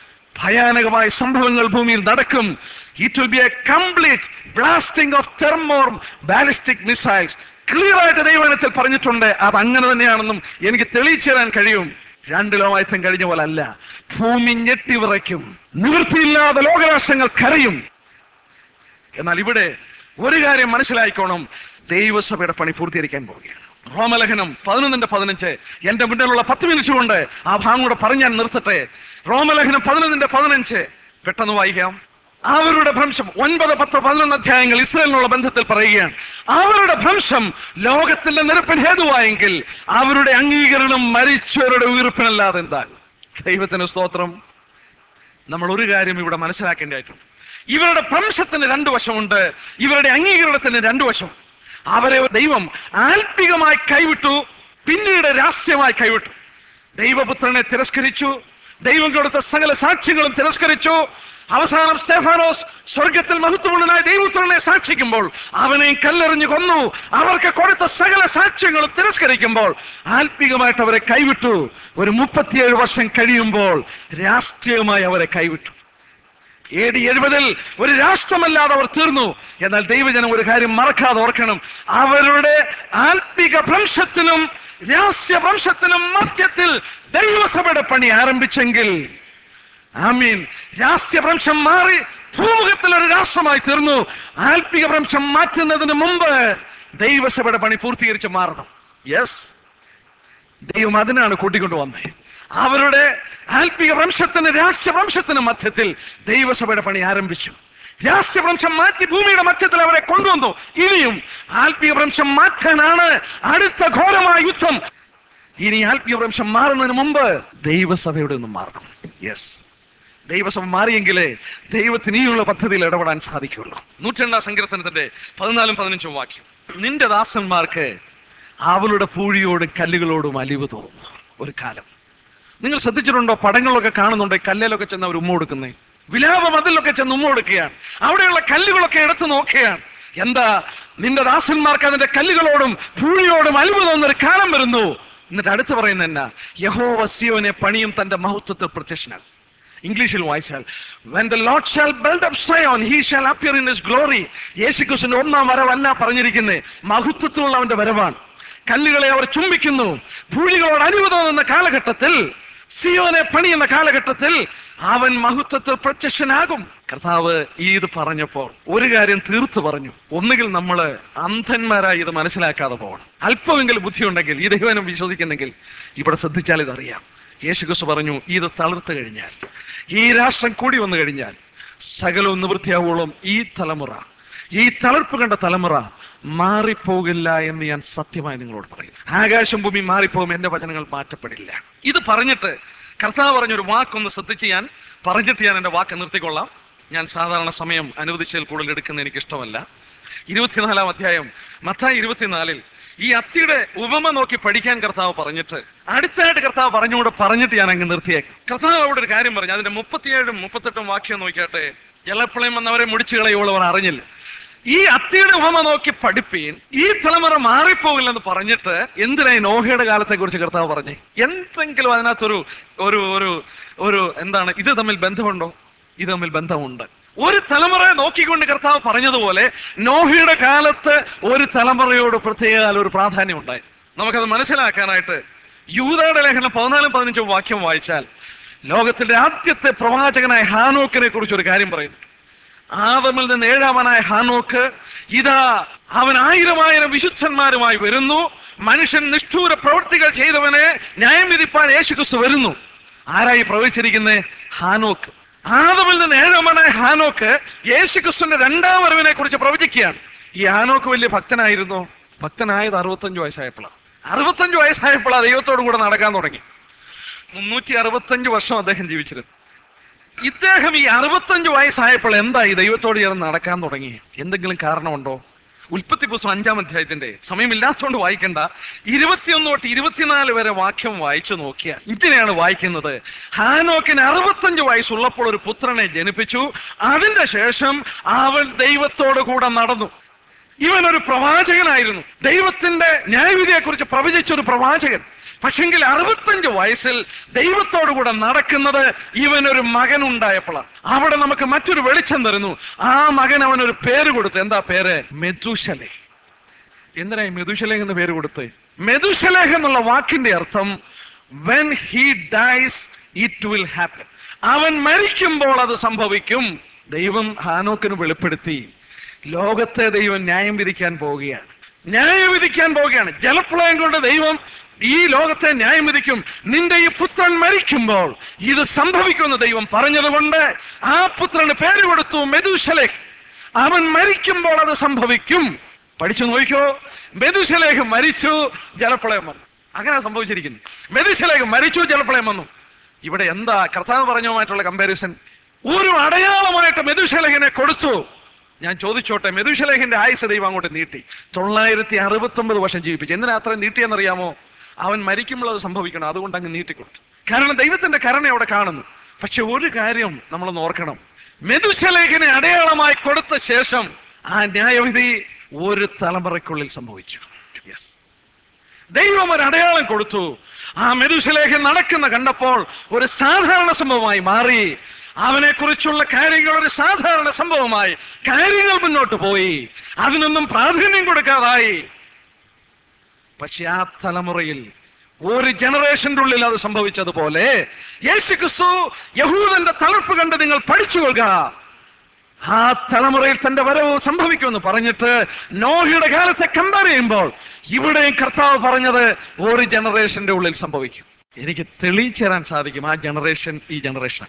ഭയാനകമായ സംഭവങ്ങൾ ഭൂമിയിൽ നടക്കും it will be a complete blasting of thermo ballistic missiles clear ആയിട്ട് ദൈവനത്തിൽ പറഞ്ഞിട്ടുണ്ട് അത് അങ്ങനെ തന്നെയാണെന്നും എനിക്ക് തെളിയിച്ചു തരാൻ കഴിയും രണ്ട് ലോകായുധം കഴിഞ്ഞ പോലെ അല്ല ഭൂമി ഞെട്ടിവിറയ്ക്കും നിവൃത്തിയില്ലാതെ ലോകരാഷ്ട്രങ്ങൾ കരയും എന്നാൽ ഇവിടെ ഒരു കാര്യം മനസ്സിലായിക്കോണം ദൈവസഭയുടെ പണി പൂർത്തീകരിക്കാൻ പോവുകയാണ് റോമലേഖനം പതിനൊന്നിന്റെ പതിനഞ്ച് എന്റെ മുന്നിലുള്ള പത്ത് മിനിറ്റ് കൊണ്ട് ആ ഭാഗം കൂടെ പറഞ്ഞ് ഞാൻ നിർത്തട്ടെ റോമലേഖനം പതിനൊന്നിന്റെ പതിനഞ്ച് പെട്ടെന്ന് വായിക്കാം അവരുടെ ഭംശം ഒൻപത് പത്ത് പതിനൊന്ന് അധ്യായങ്ങൾ ഇസ്രയേലിനുള്ള ബന്ധത്തിൽ പറയുകയാണ് അവരുടെ ഭംശം ലോകത്തിന്റെ നിരപ്പിന് ഹേതുവായെങ്കിൽ അവരുടെ അംഗീകരണം മരിച്ചവരുടെ ഉയർപ്പിനല്ലാതെ എന്താ ദൈവത്തിന് സ്തോത്രം നമ്മൾ ഒരു കാര്യം ഇവിടെ മനസ്സിലാക്കേണ്ടതായിട്ടുണ്ട് ഇവരുടെ ഭംശത്തിന് രണ്ടു വശമുണ്ട് ഇവരുടെ അംഗീകരണത്തിന് രണ്ടു വശം അവരെ ദൈവം ആത്മികമായി കൈവിട്ടു പിന്നീട് രാഷ്ട്രീയമായി കൈവിട്ടു ദൈവപുത്രനെ തിരസ്കരിച്ചു ദൈവം കൊടുത്ത സകല സാക്ഷ്യങ്ങളും തിരസ്കരിച്ചു അവസാനം സ്റ്റെഫാനോസ് സ്വർഗത്തിൽ മഹത്വമുള്ളനായ ദൈവപുത്രനെ സാക്ഷിക്കുമ്പോൾ അവനെ കല്ലെറിഞ്ഞു കൊന്നു അവർക്ക് കൊടുത്ത സകല സാക്ഷ്യങ്ങളും തിരസ്കരിക്കുമ്പോൾ ആത്മികമായിട്ട് അവരെ കൈവിട്ടു ഒരു മുപ്പത്തിയേഴ് വർഷം കഴിയുമ്പോൾ രാഷ്ട്രീയമായി അവരെ കൈവിട്ടു എ ഡി എഴുപതിൽ ഒരു രാഷ്ട്രമല്ലാതെ അവർ തീർന്നു എന്നാൽ ദൈവജനം ഒരു കാര്യം മറക്കാതെ ഓർക്കണം അവരുടെ ആത്മിക ഭ്രംശത്തിനും രാഷ്ട്രീയ ഭ്രംശത്തിനും മധ്യത്തിൽ ദൈവസഭയുടെ പണി ആരംഭിച്ചെങ്കിൽ ആമീൻ രാഷ്ട്രീയ ഭ്രംശം മാറി ഭൂമുഖത്തിൽ ഒരു രാഷ്ട്രമായി തീർന്നു ആത്മിക ഭ്രംശം മാറ്റുന്നതിന് മുമ്പ് ദൈവസഭയുടെ പണി പൂർത്തീകരിച്ച് മാറണം യെസ് ദൈവം അതിനാണ് കൂട്ടിക്കൊണ്ടു വന്നത് അവരുടെ ആത്മീയ വംശത്തിന് രാഷ്ട്രവംശത്തിന് മധ്യത്തിൽ ദൈവസഭയുടെ പണി ആരംഭിച്ചു രാഷ്ട്രവംശം മാറ്റി ഭൂമിയുടെ മധ്യത്തിൽ അവരെ കൊണ്ടുവന്നു ഇനിയും ആത്മീയ വംശം മാറ്റാനാണ് അടുത്ത ഘോരമായ യുദ്ധം ഇനി ആത്മീയ വംശം മാറുന്നതിന് മുമ്പ് ദൈവസഭയുടെ ഒന്നും മാറണം യെസ് ദൈവസഭ മാറിയെങ്കിലേ ദൈവത്തിന് ഇനിയുള്ള പദ്ധതിയിൽ ഇടപെടാൻ സാധിക്കുള്ളൂ നൂറ്റണ്ടാം സങ്കീർത്തനത്തിന്റെ പതിനാലും പതിനഞ്ചും വാക്യം നിന്റെ ദാസന്മാർക്ക് അവളുടെ പൂഴിയോടും കല്ലുകളോടും അലിവ് തോന്നുന്നു ഒരു കാലം നിങ്ങൾ ശ്രദ്ധിച്ചിട്ടുണ്ടോ പടങ്ങളിലൊക്കെ കാണുന്നുണ്ട് കല്ലിലൊക്കെ ചെന്ന് അവർ ഉമ്മ കൊടുക്കുന്നേ വിലാപ മതിലൊക്കെ ചെന്ന് ഉമ്മ കൊടുക്കുകയാണ് അവിടെയുള്ള കല്ലുകളൊക്കെ എടുത്തു നോക്കുകയാണ് എന്താ നിന്റെ ദാസന്മാർക്ക് അതിന്റെ കല്ലുകളോടും പൂഴിയോടും അലിവ് തോന്നുന്ന ഒരു കാലം വരുന്നു എന്നിട്ട് അടുത്ത് പറയുന്ന എന്നാ യഹോവ സിയോനെ പണിയും തന്റെ മഹത്വത്തിൽ പ്രത്യക്ഷനാണ് ഇംഗ്ലീഷിൽ വായിച്ചാൽ when the lord shall build up Zion he shall appear in his glory യേശുക്രിസ്തുവിന്റെ ഒന്നാം വരവല്ല പറഞ്ഞിരിക്കുന്നത് മഹത്വത്തിലുള്ള അവന്റെ വരവാണ് കല്ലുകളെ അവർ ചുംബിക്കുന്നു ഭൂഴികളോട് അലിവ് തോന്നുന്ന കാലഘട്ടത്തിൽ സിയോനെ പണിയുന്ന കാലഘട്ടത്തിൽ അവൻ മഹത്വത്തിൽ പ്രത്യക്ഷനാകും കർത്താവ് ഈ ഇത് പറഞ്ഞപ്പോൾ ഒരു കാര്യം തീർത്തു പറഞ്ഞു ഒന്നുകിൽ നമ്മൾ അന്ധന്മാരായി ഇത് മനസ്സിലാക്കാതെ പോകണം അല്പമെങ്കിലും ബുദ്ധിയുണ്ടെങ്കിൽ ഈ ദൈവനം വിശ്വസിക്കുന്നെങ്കിൽ ഇവിടെ ശ്രദ്ധിച്ചാൽ ഇതറിയാം യേശുക്രിസ്തു പറഞ്ഞു ഇത് തളിർത്തു കഴിഞ്ഞാൽ ഈ രാഷ്ട്രം കൂടി വന്നു കഴിഞ്ഞാൽ സകലവും നിവൃത്തിയാവോളം ഈ തലമുറ ഈ തളിർപ്പ് കണ്ട തലമുറ മാറിപ്പോകില്ല എന്ന് ഞാൻ സത്യമായി നിങ്ങളോട് പറയും ആകാശം ഭൂമി മാറിപ്പോകും എന്റെ വചനങ്ങൾ മാറ്റപ്പെടില്ല ഇത് പറഞ്ഞിട്ട് കർത്താവ് പറഞ്ഞൊരു വാക്കൊന്ന് ശ്രദ്ധിച്ച് ഞാൻ പറഞ്ഞിട്ട് ഞാൻ എന്റെ വാക്ക് നിർത്തിക്കൊള്ളാം ഞാൻ സാധാരണ സമയം അനുവദിച്ചതിൽ കൂടുതൽ എടുക്കുന്ന എനിക്ക് ഇഷ്ടമല്ല ഇരുപത്തിനാലാം അധ്യായം മത്തായി ഇരുപത്തിനാലിൽ ഈ അത്തിയുടെ ഉപമ നോക്കി പഠിക്കാൻ കർത്താവ് പറഞ്ഞിട്ട് അടുത്തായിട്ട് കർത്താവ് പറഞ്ഞുകൊണ്ട് പറഞ്ഞിട്ട് ഞാൻ അങ്ങ് നിർത്തിയേക്കും കർത്താവ് അവിടെ ഒരു കാര്യം പറഞ്ഞു അതിന്റെ മുപ്പത്തിയേഴും മുപ്പത്തെട്ടും വാക്യം നോക്കിയാട്ടെ ജലപ്രളയം വന്നവരെ മുടിച്ചു കളയുള്ളവർ അറിഞ്ഞില്ല ഈ അത്തിയുടെ ഉപമ നോക്കി പഠിപ്പീൻ ഈ തലമുറ മാറിപ്പോകില്ലെന്ന് പറഞ്ഞിട്ട് എന്തിനാ ഈ നോഹയുടെ കാലത്തെ കുറിച്ച് കർത്താവ് പറഞ്ഞേ എന്തെങ്കിലും അതിനകത്തൊരു ഒരു ഒരു ഒരു എന്താണ് ഇത് തമ്മിൽ ബന്ധമുണ്ടോ ഇത് തമ്മിൽ ബന്ധമുണ്ട് ഒരു തലമുറയെ നോക്കിക്കൊണ്ട് കർത്താവ് പറഞ്ഞതുപോലെ നോഹയുടെ കാലത്ത് ഒരു തലമുറയോട് പ്രത്യേക ഒരു പ്രാധാന്യം ഉണ്ടായി നമുക്കത് മനസ്സിലാക്കാനായിട്ട് യൂതയുടെ ലേഖനം പതിനാലും പതിനഞ്ചും വാക്യം വായിച്ചാൽ ലോകത്തിന്റെ ആദ്യത്തെ പ്രവാചകനായ ഹാനോക്കിനെ കുറിച്ച് ഒരു കാര്യം പറയുന്നു ആദമിൽ നിന്ന് ഏഴാമനായ ഹാനോക്ക് ഇതാ അവൻ ആയിരം ആയിരം വിശുദ്ധന്മാരുമായി വരുന്നു മനുഷ്യൻ നിഷ്ഠൂര പ്രവൃത്തികൾ ചെയ്തവനെ ന്യായം വിധിപ്പാൻ യേശുക്രിസ്തു വരുന്നു ആരായി പ്രവചിച്ചിരിക്കുന്നത് ഹാനോക്ക് ആദമിൽ നിന്ന് ഏഴാമനായ ഹാനോക്ക് യേശുക്രിസ്തുവിന്റെ രണ്ടാം വരവിനെ കുറിച്ച് പ്രവചിക്കുകയാണ് ഈ ഹാനോക്ക് വലിയ ഭക്തനായിരുന്നു ഭക്തനായത് അറുപത്തഞ്ചു വയസ്സായപ്പോഴാണ് അറുപത്തഞ്ചു വയസ്സായപ്പോഴാണ് ദൈവത്തോടു കൂടെ നടക്കാൻ തുടങ്ങി മുന്നൂറ്റി അറുപത്തഞ്ച് വർഷം അദ്ദേഹം ജീവിച്ചിരുന്നു ഇദ്ദേഹം ഈ അറുപത്തഞ്ച് വയസ്സായപ്പോൾ എന്താ ഈ ദൈവത്തോട് ചേർന്ന് നടക്കാൻ തുടങ്ങി എന്തെങ്കിലും കാരണമുണ്ടോ ഉൽപ്പത്തി പുസ്തകം അഞ്ചാം അധ്യായത്തിന്റെ സമയമില്ലാത്തതുകൊണ്ട് വായിക്കണ്ട ഇരുപത്തിയൊന്ന് തൊട്ട് ഇരുപത്തിനാല് വരെ വാക്യം വായിച്ചു നോക്കിയാൽ ഇതിനെയാണ് വായിക്കുന്നത് ഹാനോക്കിന് അറുപത്തഞ്ച് വയസ്സുള്ളപ്പോൾ ഒരു പുത്രനെ ജനിപ്പിച്ചു അതിന്റെ ശേഷം അവൻ ദൈവത്തോട് കൂടെ നടന്നു ഇവൻ ഒരു പ്രവാചകനായിരുന്നു ദൈവത്തിന്റെ ന്യായവിധിയെക്കുറിച്ച് പ്രവചിച്ച ഒരു പ്രവാചകൻ പക്ഷെങ്കിൽ അറുപത്തഞ്ച് വയസ്സിൽ ദൈവത്തോടു കൂടെ നടക്കുന്നത് ഇവനൊരു മകൻ ഉണ്ടായപ്പോഴാണ് അവിടെ നമുക്ക് മറ്റൊരു വെളിച്ചം തരുന്നു ആ മകൻ അവനൊരു പേര് കൊടുത്തു എന്താ പേര് മെതുശലേ എന്തിനായി മെതുശലേഖ് എന്ന പേര് കൊടുത്ത് മെതുശലേഖ് എന്നുള്ള വാക്കിന്റെ അർത്ഥം when he dies it will happen അവൻ മരിക്കുമ്പോൾ അത് സംഭവിക്കും ദൈവം ഹാനോക്കിന് വെളിപ്പെടുത്തി ലോകത്തെ ദൈവം ന്യായം വിധിക്കാൻ പോവുകയാണ് ന്യായം വിധിക്കാൻ പോവുകയാണ് ജലപ്രളയം കൊണ്ട് ദൈവം ഈ ലോകത്തെ ന്യായം വിധിക്കും നിന്റെ ഈ പുത്രൻ മരിക്കുമ്പോൾ ഇത് സംഭവിക്കുമെന്ന് ദൈവം പറഞ്ഞതുകൊണ്ട് ആ പുത്രന് പേര് കൊടുത്തു മെതുശലേഖ് അവൻ മരിക്കുമ്പോൾ അത് സംഭവിക്കും പഠിച്ചു നോക്കിക്കോ മെതുശലേഖ് മരിച്ചു ജലപ്രളയം വന്നു അങ്ങനെ സംഭവിച്ചിരിക്കുന്നു മെതുശലേഖ് മരിച്ചു ജലപ്രളയം വന്നു ഇവിടെ എന്താ കർത്താവ് പറഞ്ഞതുമായിട്ടുള്ള കമ്പാരിസൺ ഒരു അടയാളമായിട്ട് മെതുശലേഖിനെ കൊടുത്തു ഞാൻ ചോദിച്ചോട്ടെ മെതുശലേഖിന്റെ ആയുസ് ദൈവം അങ്ങോട്ട് നീട്ടി തൊള്ളായിരത്തി അറുപത്തി ഒമ്പത് വർഷം ജീവിപ്പിച്ചു എന്തിനാ അത്രയും നീട്ടിയെന്നറിയാമോ അവൻ മരിക്കുമ്പോൾ അത് സംഭവിക്കണം അതുകൊണ്ട് അങ്ങ് നീട്ടിക്കൊടുത്തു കാരണം ദൈവത്തിന്റെ കരുണ അവിടെ കാണുന്നു പക്ഷെ ഒരു കാര്യം നമ്മളൊന്ന് ഓർക്കണം മെതുശലേഖിനെ അടയാളമായി കൊടുത്ത ശേഷം ആ ന്യായവിധി ഒരു തലമുറയ്ക്കുള്ളിൽ സംഭവിച്ചു യെസ് ദൈവം ഒരു അടയാളം കൊടുത്തു ആ മെതുശലേഖൻ നടക്കുന്ന കണ്ടപ്പോൾ ഒരു സാധാരണ സംഭവമായി മാറി അവനെ കുറിച്ചുള്ള കാര്യങ്ങൾ ഒരു സാധാരണ സംഭവമായി കാര്യങ്ങൾ മുന്നോട്ട് പോയി അതിനൊന്നും പ്രാധാന്യം കൊടുക്കാതായി പക്ഷെ ആ തലമുറയിൽ ഒരു ജനറേഷന്റെ ഉള്ളിൽ അത് സംഭവിച്ചതുപോലെ യേശു ക്രിസ്തു യഹൂദന്റെ തളർപ്പ് കണ്ട് നിങ്ങൾ പഠിച്ചുകൊള്ളുക ആ തലമുറയിൽ തന്റെ വരവ് സംഭവിക്കുമെന്ന് പറഞ്ഞിട്ട് നോഹയുടെ കാലത്തെ കമ്പയർ ചെയ്യുമ്പോൾ ഇവിടെയും കർത്താവ് പറഞ്ഞത് ഒരു ജനറേഷന്റെ ഉള്ളിൽ സംഭവിക്കും എനിക്ക് തെളിയിച്ചു തരാൻ സാധിക്കും ആ ജനറേഷൻ ഈ ജനറേഷൻ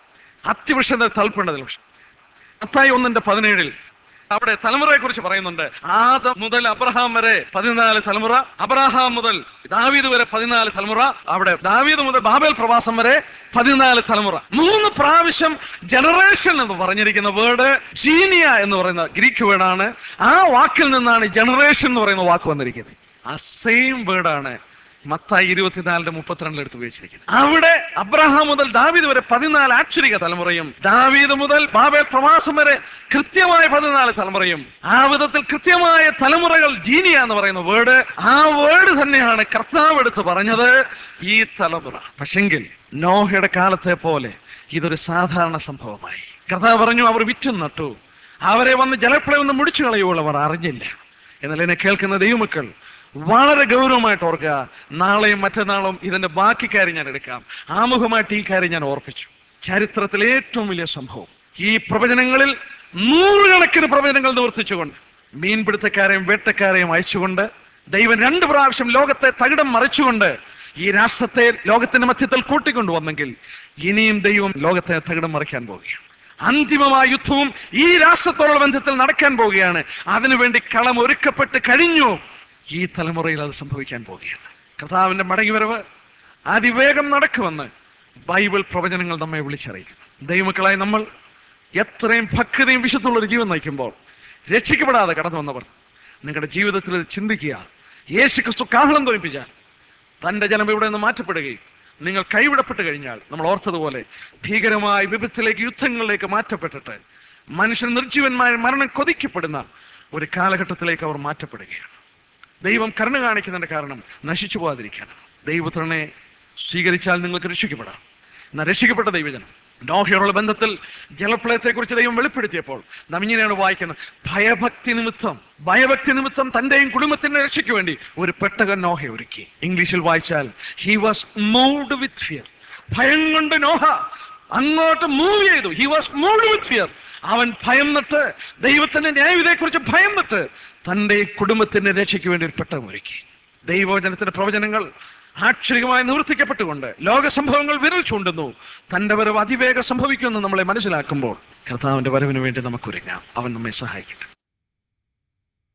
അത്യവശ്യത തൽപ്പുണ്ടതിൽ പക്ഷെ മത്തായി ഒന്നിന്റെ പതിനേഴിൽ അവിടെ തലമുറയെ കുറിച്ച് പറയുന്നുണ്ട് ആദം മുതൽ അബ്രഹാം വരെ പതിനാല് തലമുറ അബ്രഹാം മുതൽ ദാവീദ് വരെ പതിനാല് തലമുറ അവിടെ ദാവീദ് മുതൽ ബാബേൽ പ്രവാസം വരെ പതിനാല് തലമുറ മൂന്ന് പ്രാവശ്യം ജനറേഷൻ എന്ന് പറഞ്ഞിരിക്കുന്ന വേർഡ് ജീനിയ എന്ന് പറയുന്ന ഗ്രീക്ക് വേർഡാണ് ആ വാക്കിൽ നിന്നാണ് ജനറേഷൻ എന്ന് പറയുന്ന വാക്ക് വന്നിരിക്കുന്നത് ആ സെയിം വേർഡാണ് മത്തായി ഇരുപത്തിനാലിന്റെ മുപ്പത്തിരണ്ടിൽ എടുത്ത് ഉപയോഗിച്ചിരിക്കുന്നത് അവിടെ അബ്രഹാം മുതൽ ദാവീദ് വരെ പതിനാല് ആക്ഷരിക തലമുറയും ദാവീദ് മുതൽ ബാബേൽ പ്രവാസം വരെ കൃത്യമായ പതിനാല് തലമുറയും ആ വിധത്തിൽ കൃത്യമായ തലമുറകൾ ജീനിയ എന്ന് പറയുന്ന വേർഡ് ആ വേർഡ് തന്നെയാണ് കർത്താവ് എടുത്ത് പറഞ്ഞത് ഈ തലമുറ പക്ഷെങ്കിൽ നോഹയുടെ കാലത്തെ പോലെ ഇതൊരു സാധാരണ സംഭവമായി കർത്താവ് പറഞ്ഞു അവർ വിറ്റും നട്ടു അവരെ വന്ന് ജലപ്രളയം ഒന്ന് മുടിച്ചു കളയുമ്പോൾ അവർ അറിഞ്ഞില്ല എന്നാൽ എന്നെ കേൾക്കുന്ന ദൈവമക്കൾ വളരെ ഗൗരവമായിട്ട് ഓർക്കുക നാളെയും മറ്റന്നാളും ഇതിന്റെ ബാക്കി കാര്യം ഞാൻ എടുക്കാം ആമുഖമായിട്ട് ഈ കാര്യം ഞാൻ ഓർപ്പിച്ചു ചരിത്രത്തിലെ ഏറ്റവും വലിയ സംഭവം ഈ പ്രവചനങ്ങളിൽ നൂറുകണക്കിന് പ്രവചനങ്ങൾ നിവർത്തിച്ചുകൊണ്ട് മീൻപിടുത്തക്കാരെയും വേട്ടക്കാരെയും അയച്ചുകൊണ്ട് ദൈവം രണ്ട് പ്രാവശ്യം ലോകത്തെ തകിടം മറിച്ചുകൊണ്ട് ഈ രാഷ്ട്രത്തെ ലോകത്തിന്റെ മധ്യത്തിൽ കൂട്ടിക്കൊണ്ടുവന്നെങ്കിൽ ഇനിയും ദൈവം ലോകത്തെ തകിടം മറിക്കാൻ പോവുകയാണ് അന്തിമമായ യുദ്ധവും ഈ രാഷ്ട്രത്തോടുള്ള ബന്ധത്തിൽ നടക്കാൻ പോവുകയാണ് അതിനുവേണ്ടി കളം ഒരുക്കപ്പെട്ട് കഴിഞ്ഞു ഈ തലമുറയിൽ അത് സംഭവിക്കാൻ പോവുകയാണ് കർത്താവിന്റെ മടങ്ങിവരവ് അതിവേഗം നടക്കുമെന്ന് ബൈബിൾ പ്രവചനങ്ങൾ നമ്മെ വിളിച്ചറിയിക്കുന്നു ദൈവമക്കളായി നമ്മൾ എത്രയും ഭക്തിയും വിശുദ്ധമുള്ള ഒരു ജീവൻ നയിക്കുമ്പോൾ രക്ഷിക്കപ്പെടാതെ കടന്നു വന്നവർ നിങ്ങളുടെ ജീവിതത്തിൽ ഇത് ചിന്തിക്കുക യേശു ക്രിസ്തു കാഹളം തോന്നിപ്പിച്ചാൽ തന്റെ ജനം ഇവിടെ നിന്ന് മാറ്റപ്പെടുകയും നിങ്ങൾ കൈവിടപ്പെട്ട് കഴിഞ്ഞാൽ നമ്മൾ ഓർത്തതുപോലെ ഭീകരമായ വിപത്തിലേക്ക് യുദ്ധങ്ങളിലേക്ക് മാറ്റപ്പെട്ടിട്ട് മനുഷ്യൻ നിർജീവന്മായ മരണം കൊതിക്കപ്പെടുന്ന ഒരു കാലഘട്ടത്തിലേക്ക് അവർ മാറ്റപ്പെടുകയാണ് ദൈവം കരുണ കാണിക്കുന്നതിന്റെ കാരണം നശിച്ചു പോകാതിരിക്കാനാണ് ദൈവത്തിനെ സ്വീകരിച്ചാൽ നിങ്ങൾക്ക് രക്ഷിക്കപ്പെടാം എന്നാൽ രക്ഷിക്കപ്പെട്ട ദൈവജനം നോഹയോടുള്ള ബന്ധത്തിൽ ജലപ്രളയത്തെ കുറിച്ച് ദൈവം വെളിപ്പെടുത്തിയപ്പോൾ നാം ഇങ്ങനെയാണ് വായിക്കുന്നത് ഭയഭക്തി നിമിത്തം ഭയഭക്തി നിമിത്തം തന്റെയും കുടുംബത്തിന്റെ രക്ഷയ്ക്ക് വേണ്ടി ഒരു പെട്ടകൻ നോഹ ഒരുക്കി ഇംഗ്ലീഷിൽ വായിച്ചാൽ he was moved with fear ഭയം കൊണ്ട് നോഹ അങ്ങോട്ട് മൂവ് ചെയ്തു he was moved with fear അവൻ ഭയന്നിട്ട് ദൈവത്തിന്റെ ന്യായവിധിയെക്കുറിച്ച് ഭയന്നിട്ട് തന്റെ കുടുംബത്തിന്റെ രക്ഷയ്ക്ക് വേണ്ടി ഒരു പെട്ടകം ഒരുക്കി ദൈവവചനത്തിന്റെ പ്രവചനങ്ങൾ ആക്ഷരികമായി നിവർത്തിക്കപ്പെട്ടുകൊണ്ട് ലോക സംഭവങ്ങൾ വിരൽ ചൂണ്ടുന്നു തന്റെ വരവ് അതിവേഗം സംഭവിക്കുമെന്ന് നമ്മളെ മനസ്സിലാക്കുമ്പോൾ കർത്താവിന്റെ വരവിന് വേണ്ടി നമുക്കൊരുങ്ങാം അവൻ നമ്മെ സഹായിക്കട്ടെ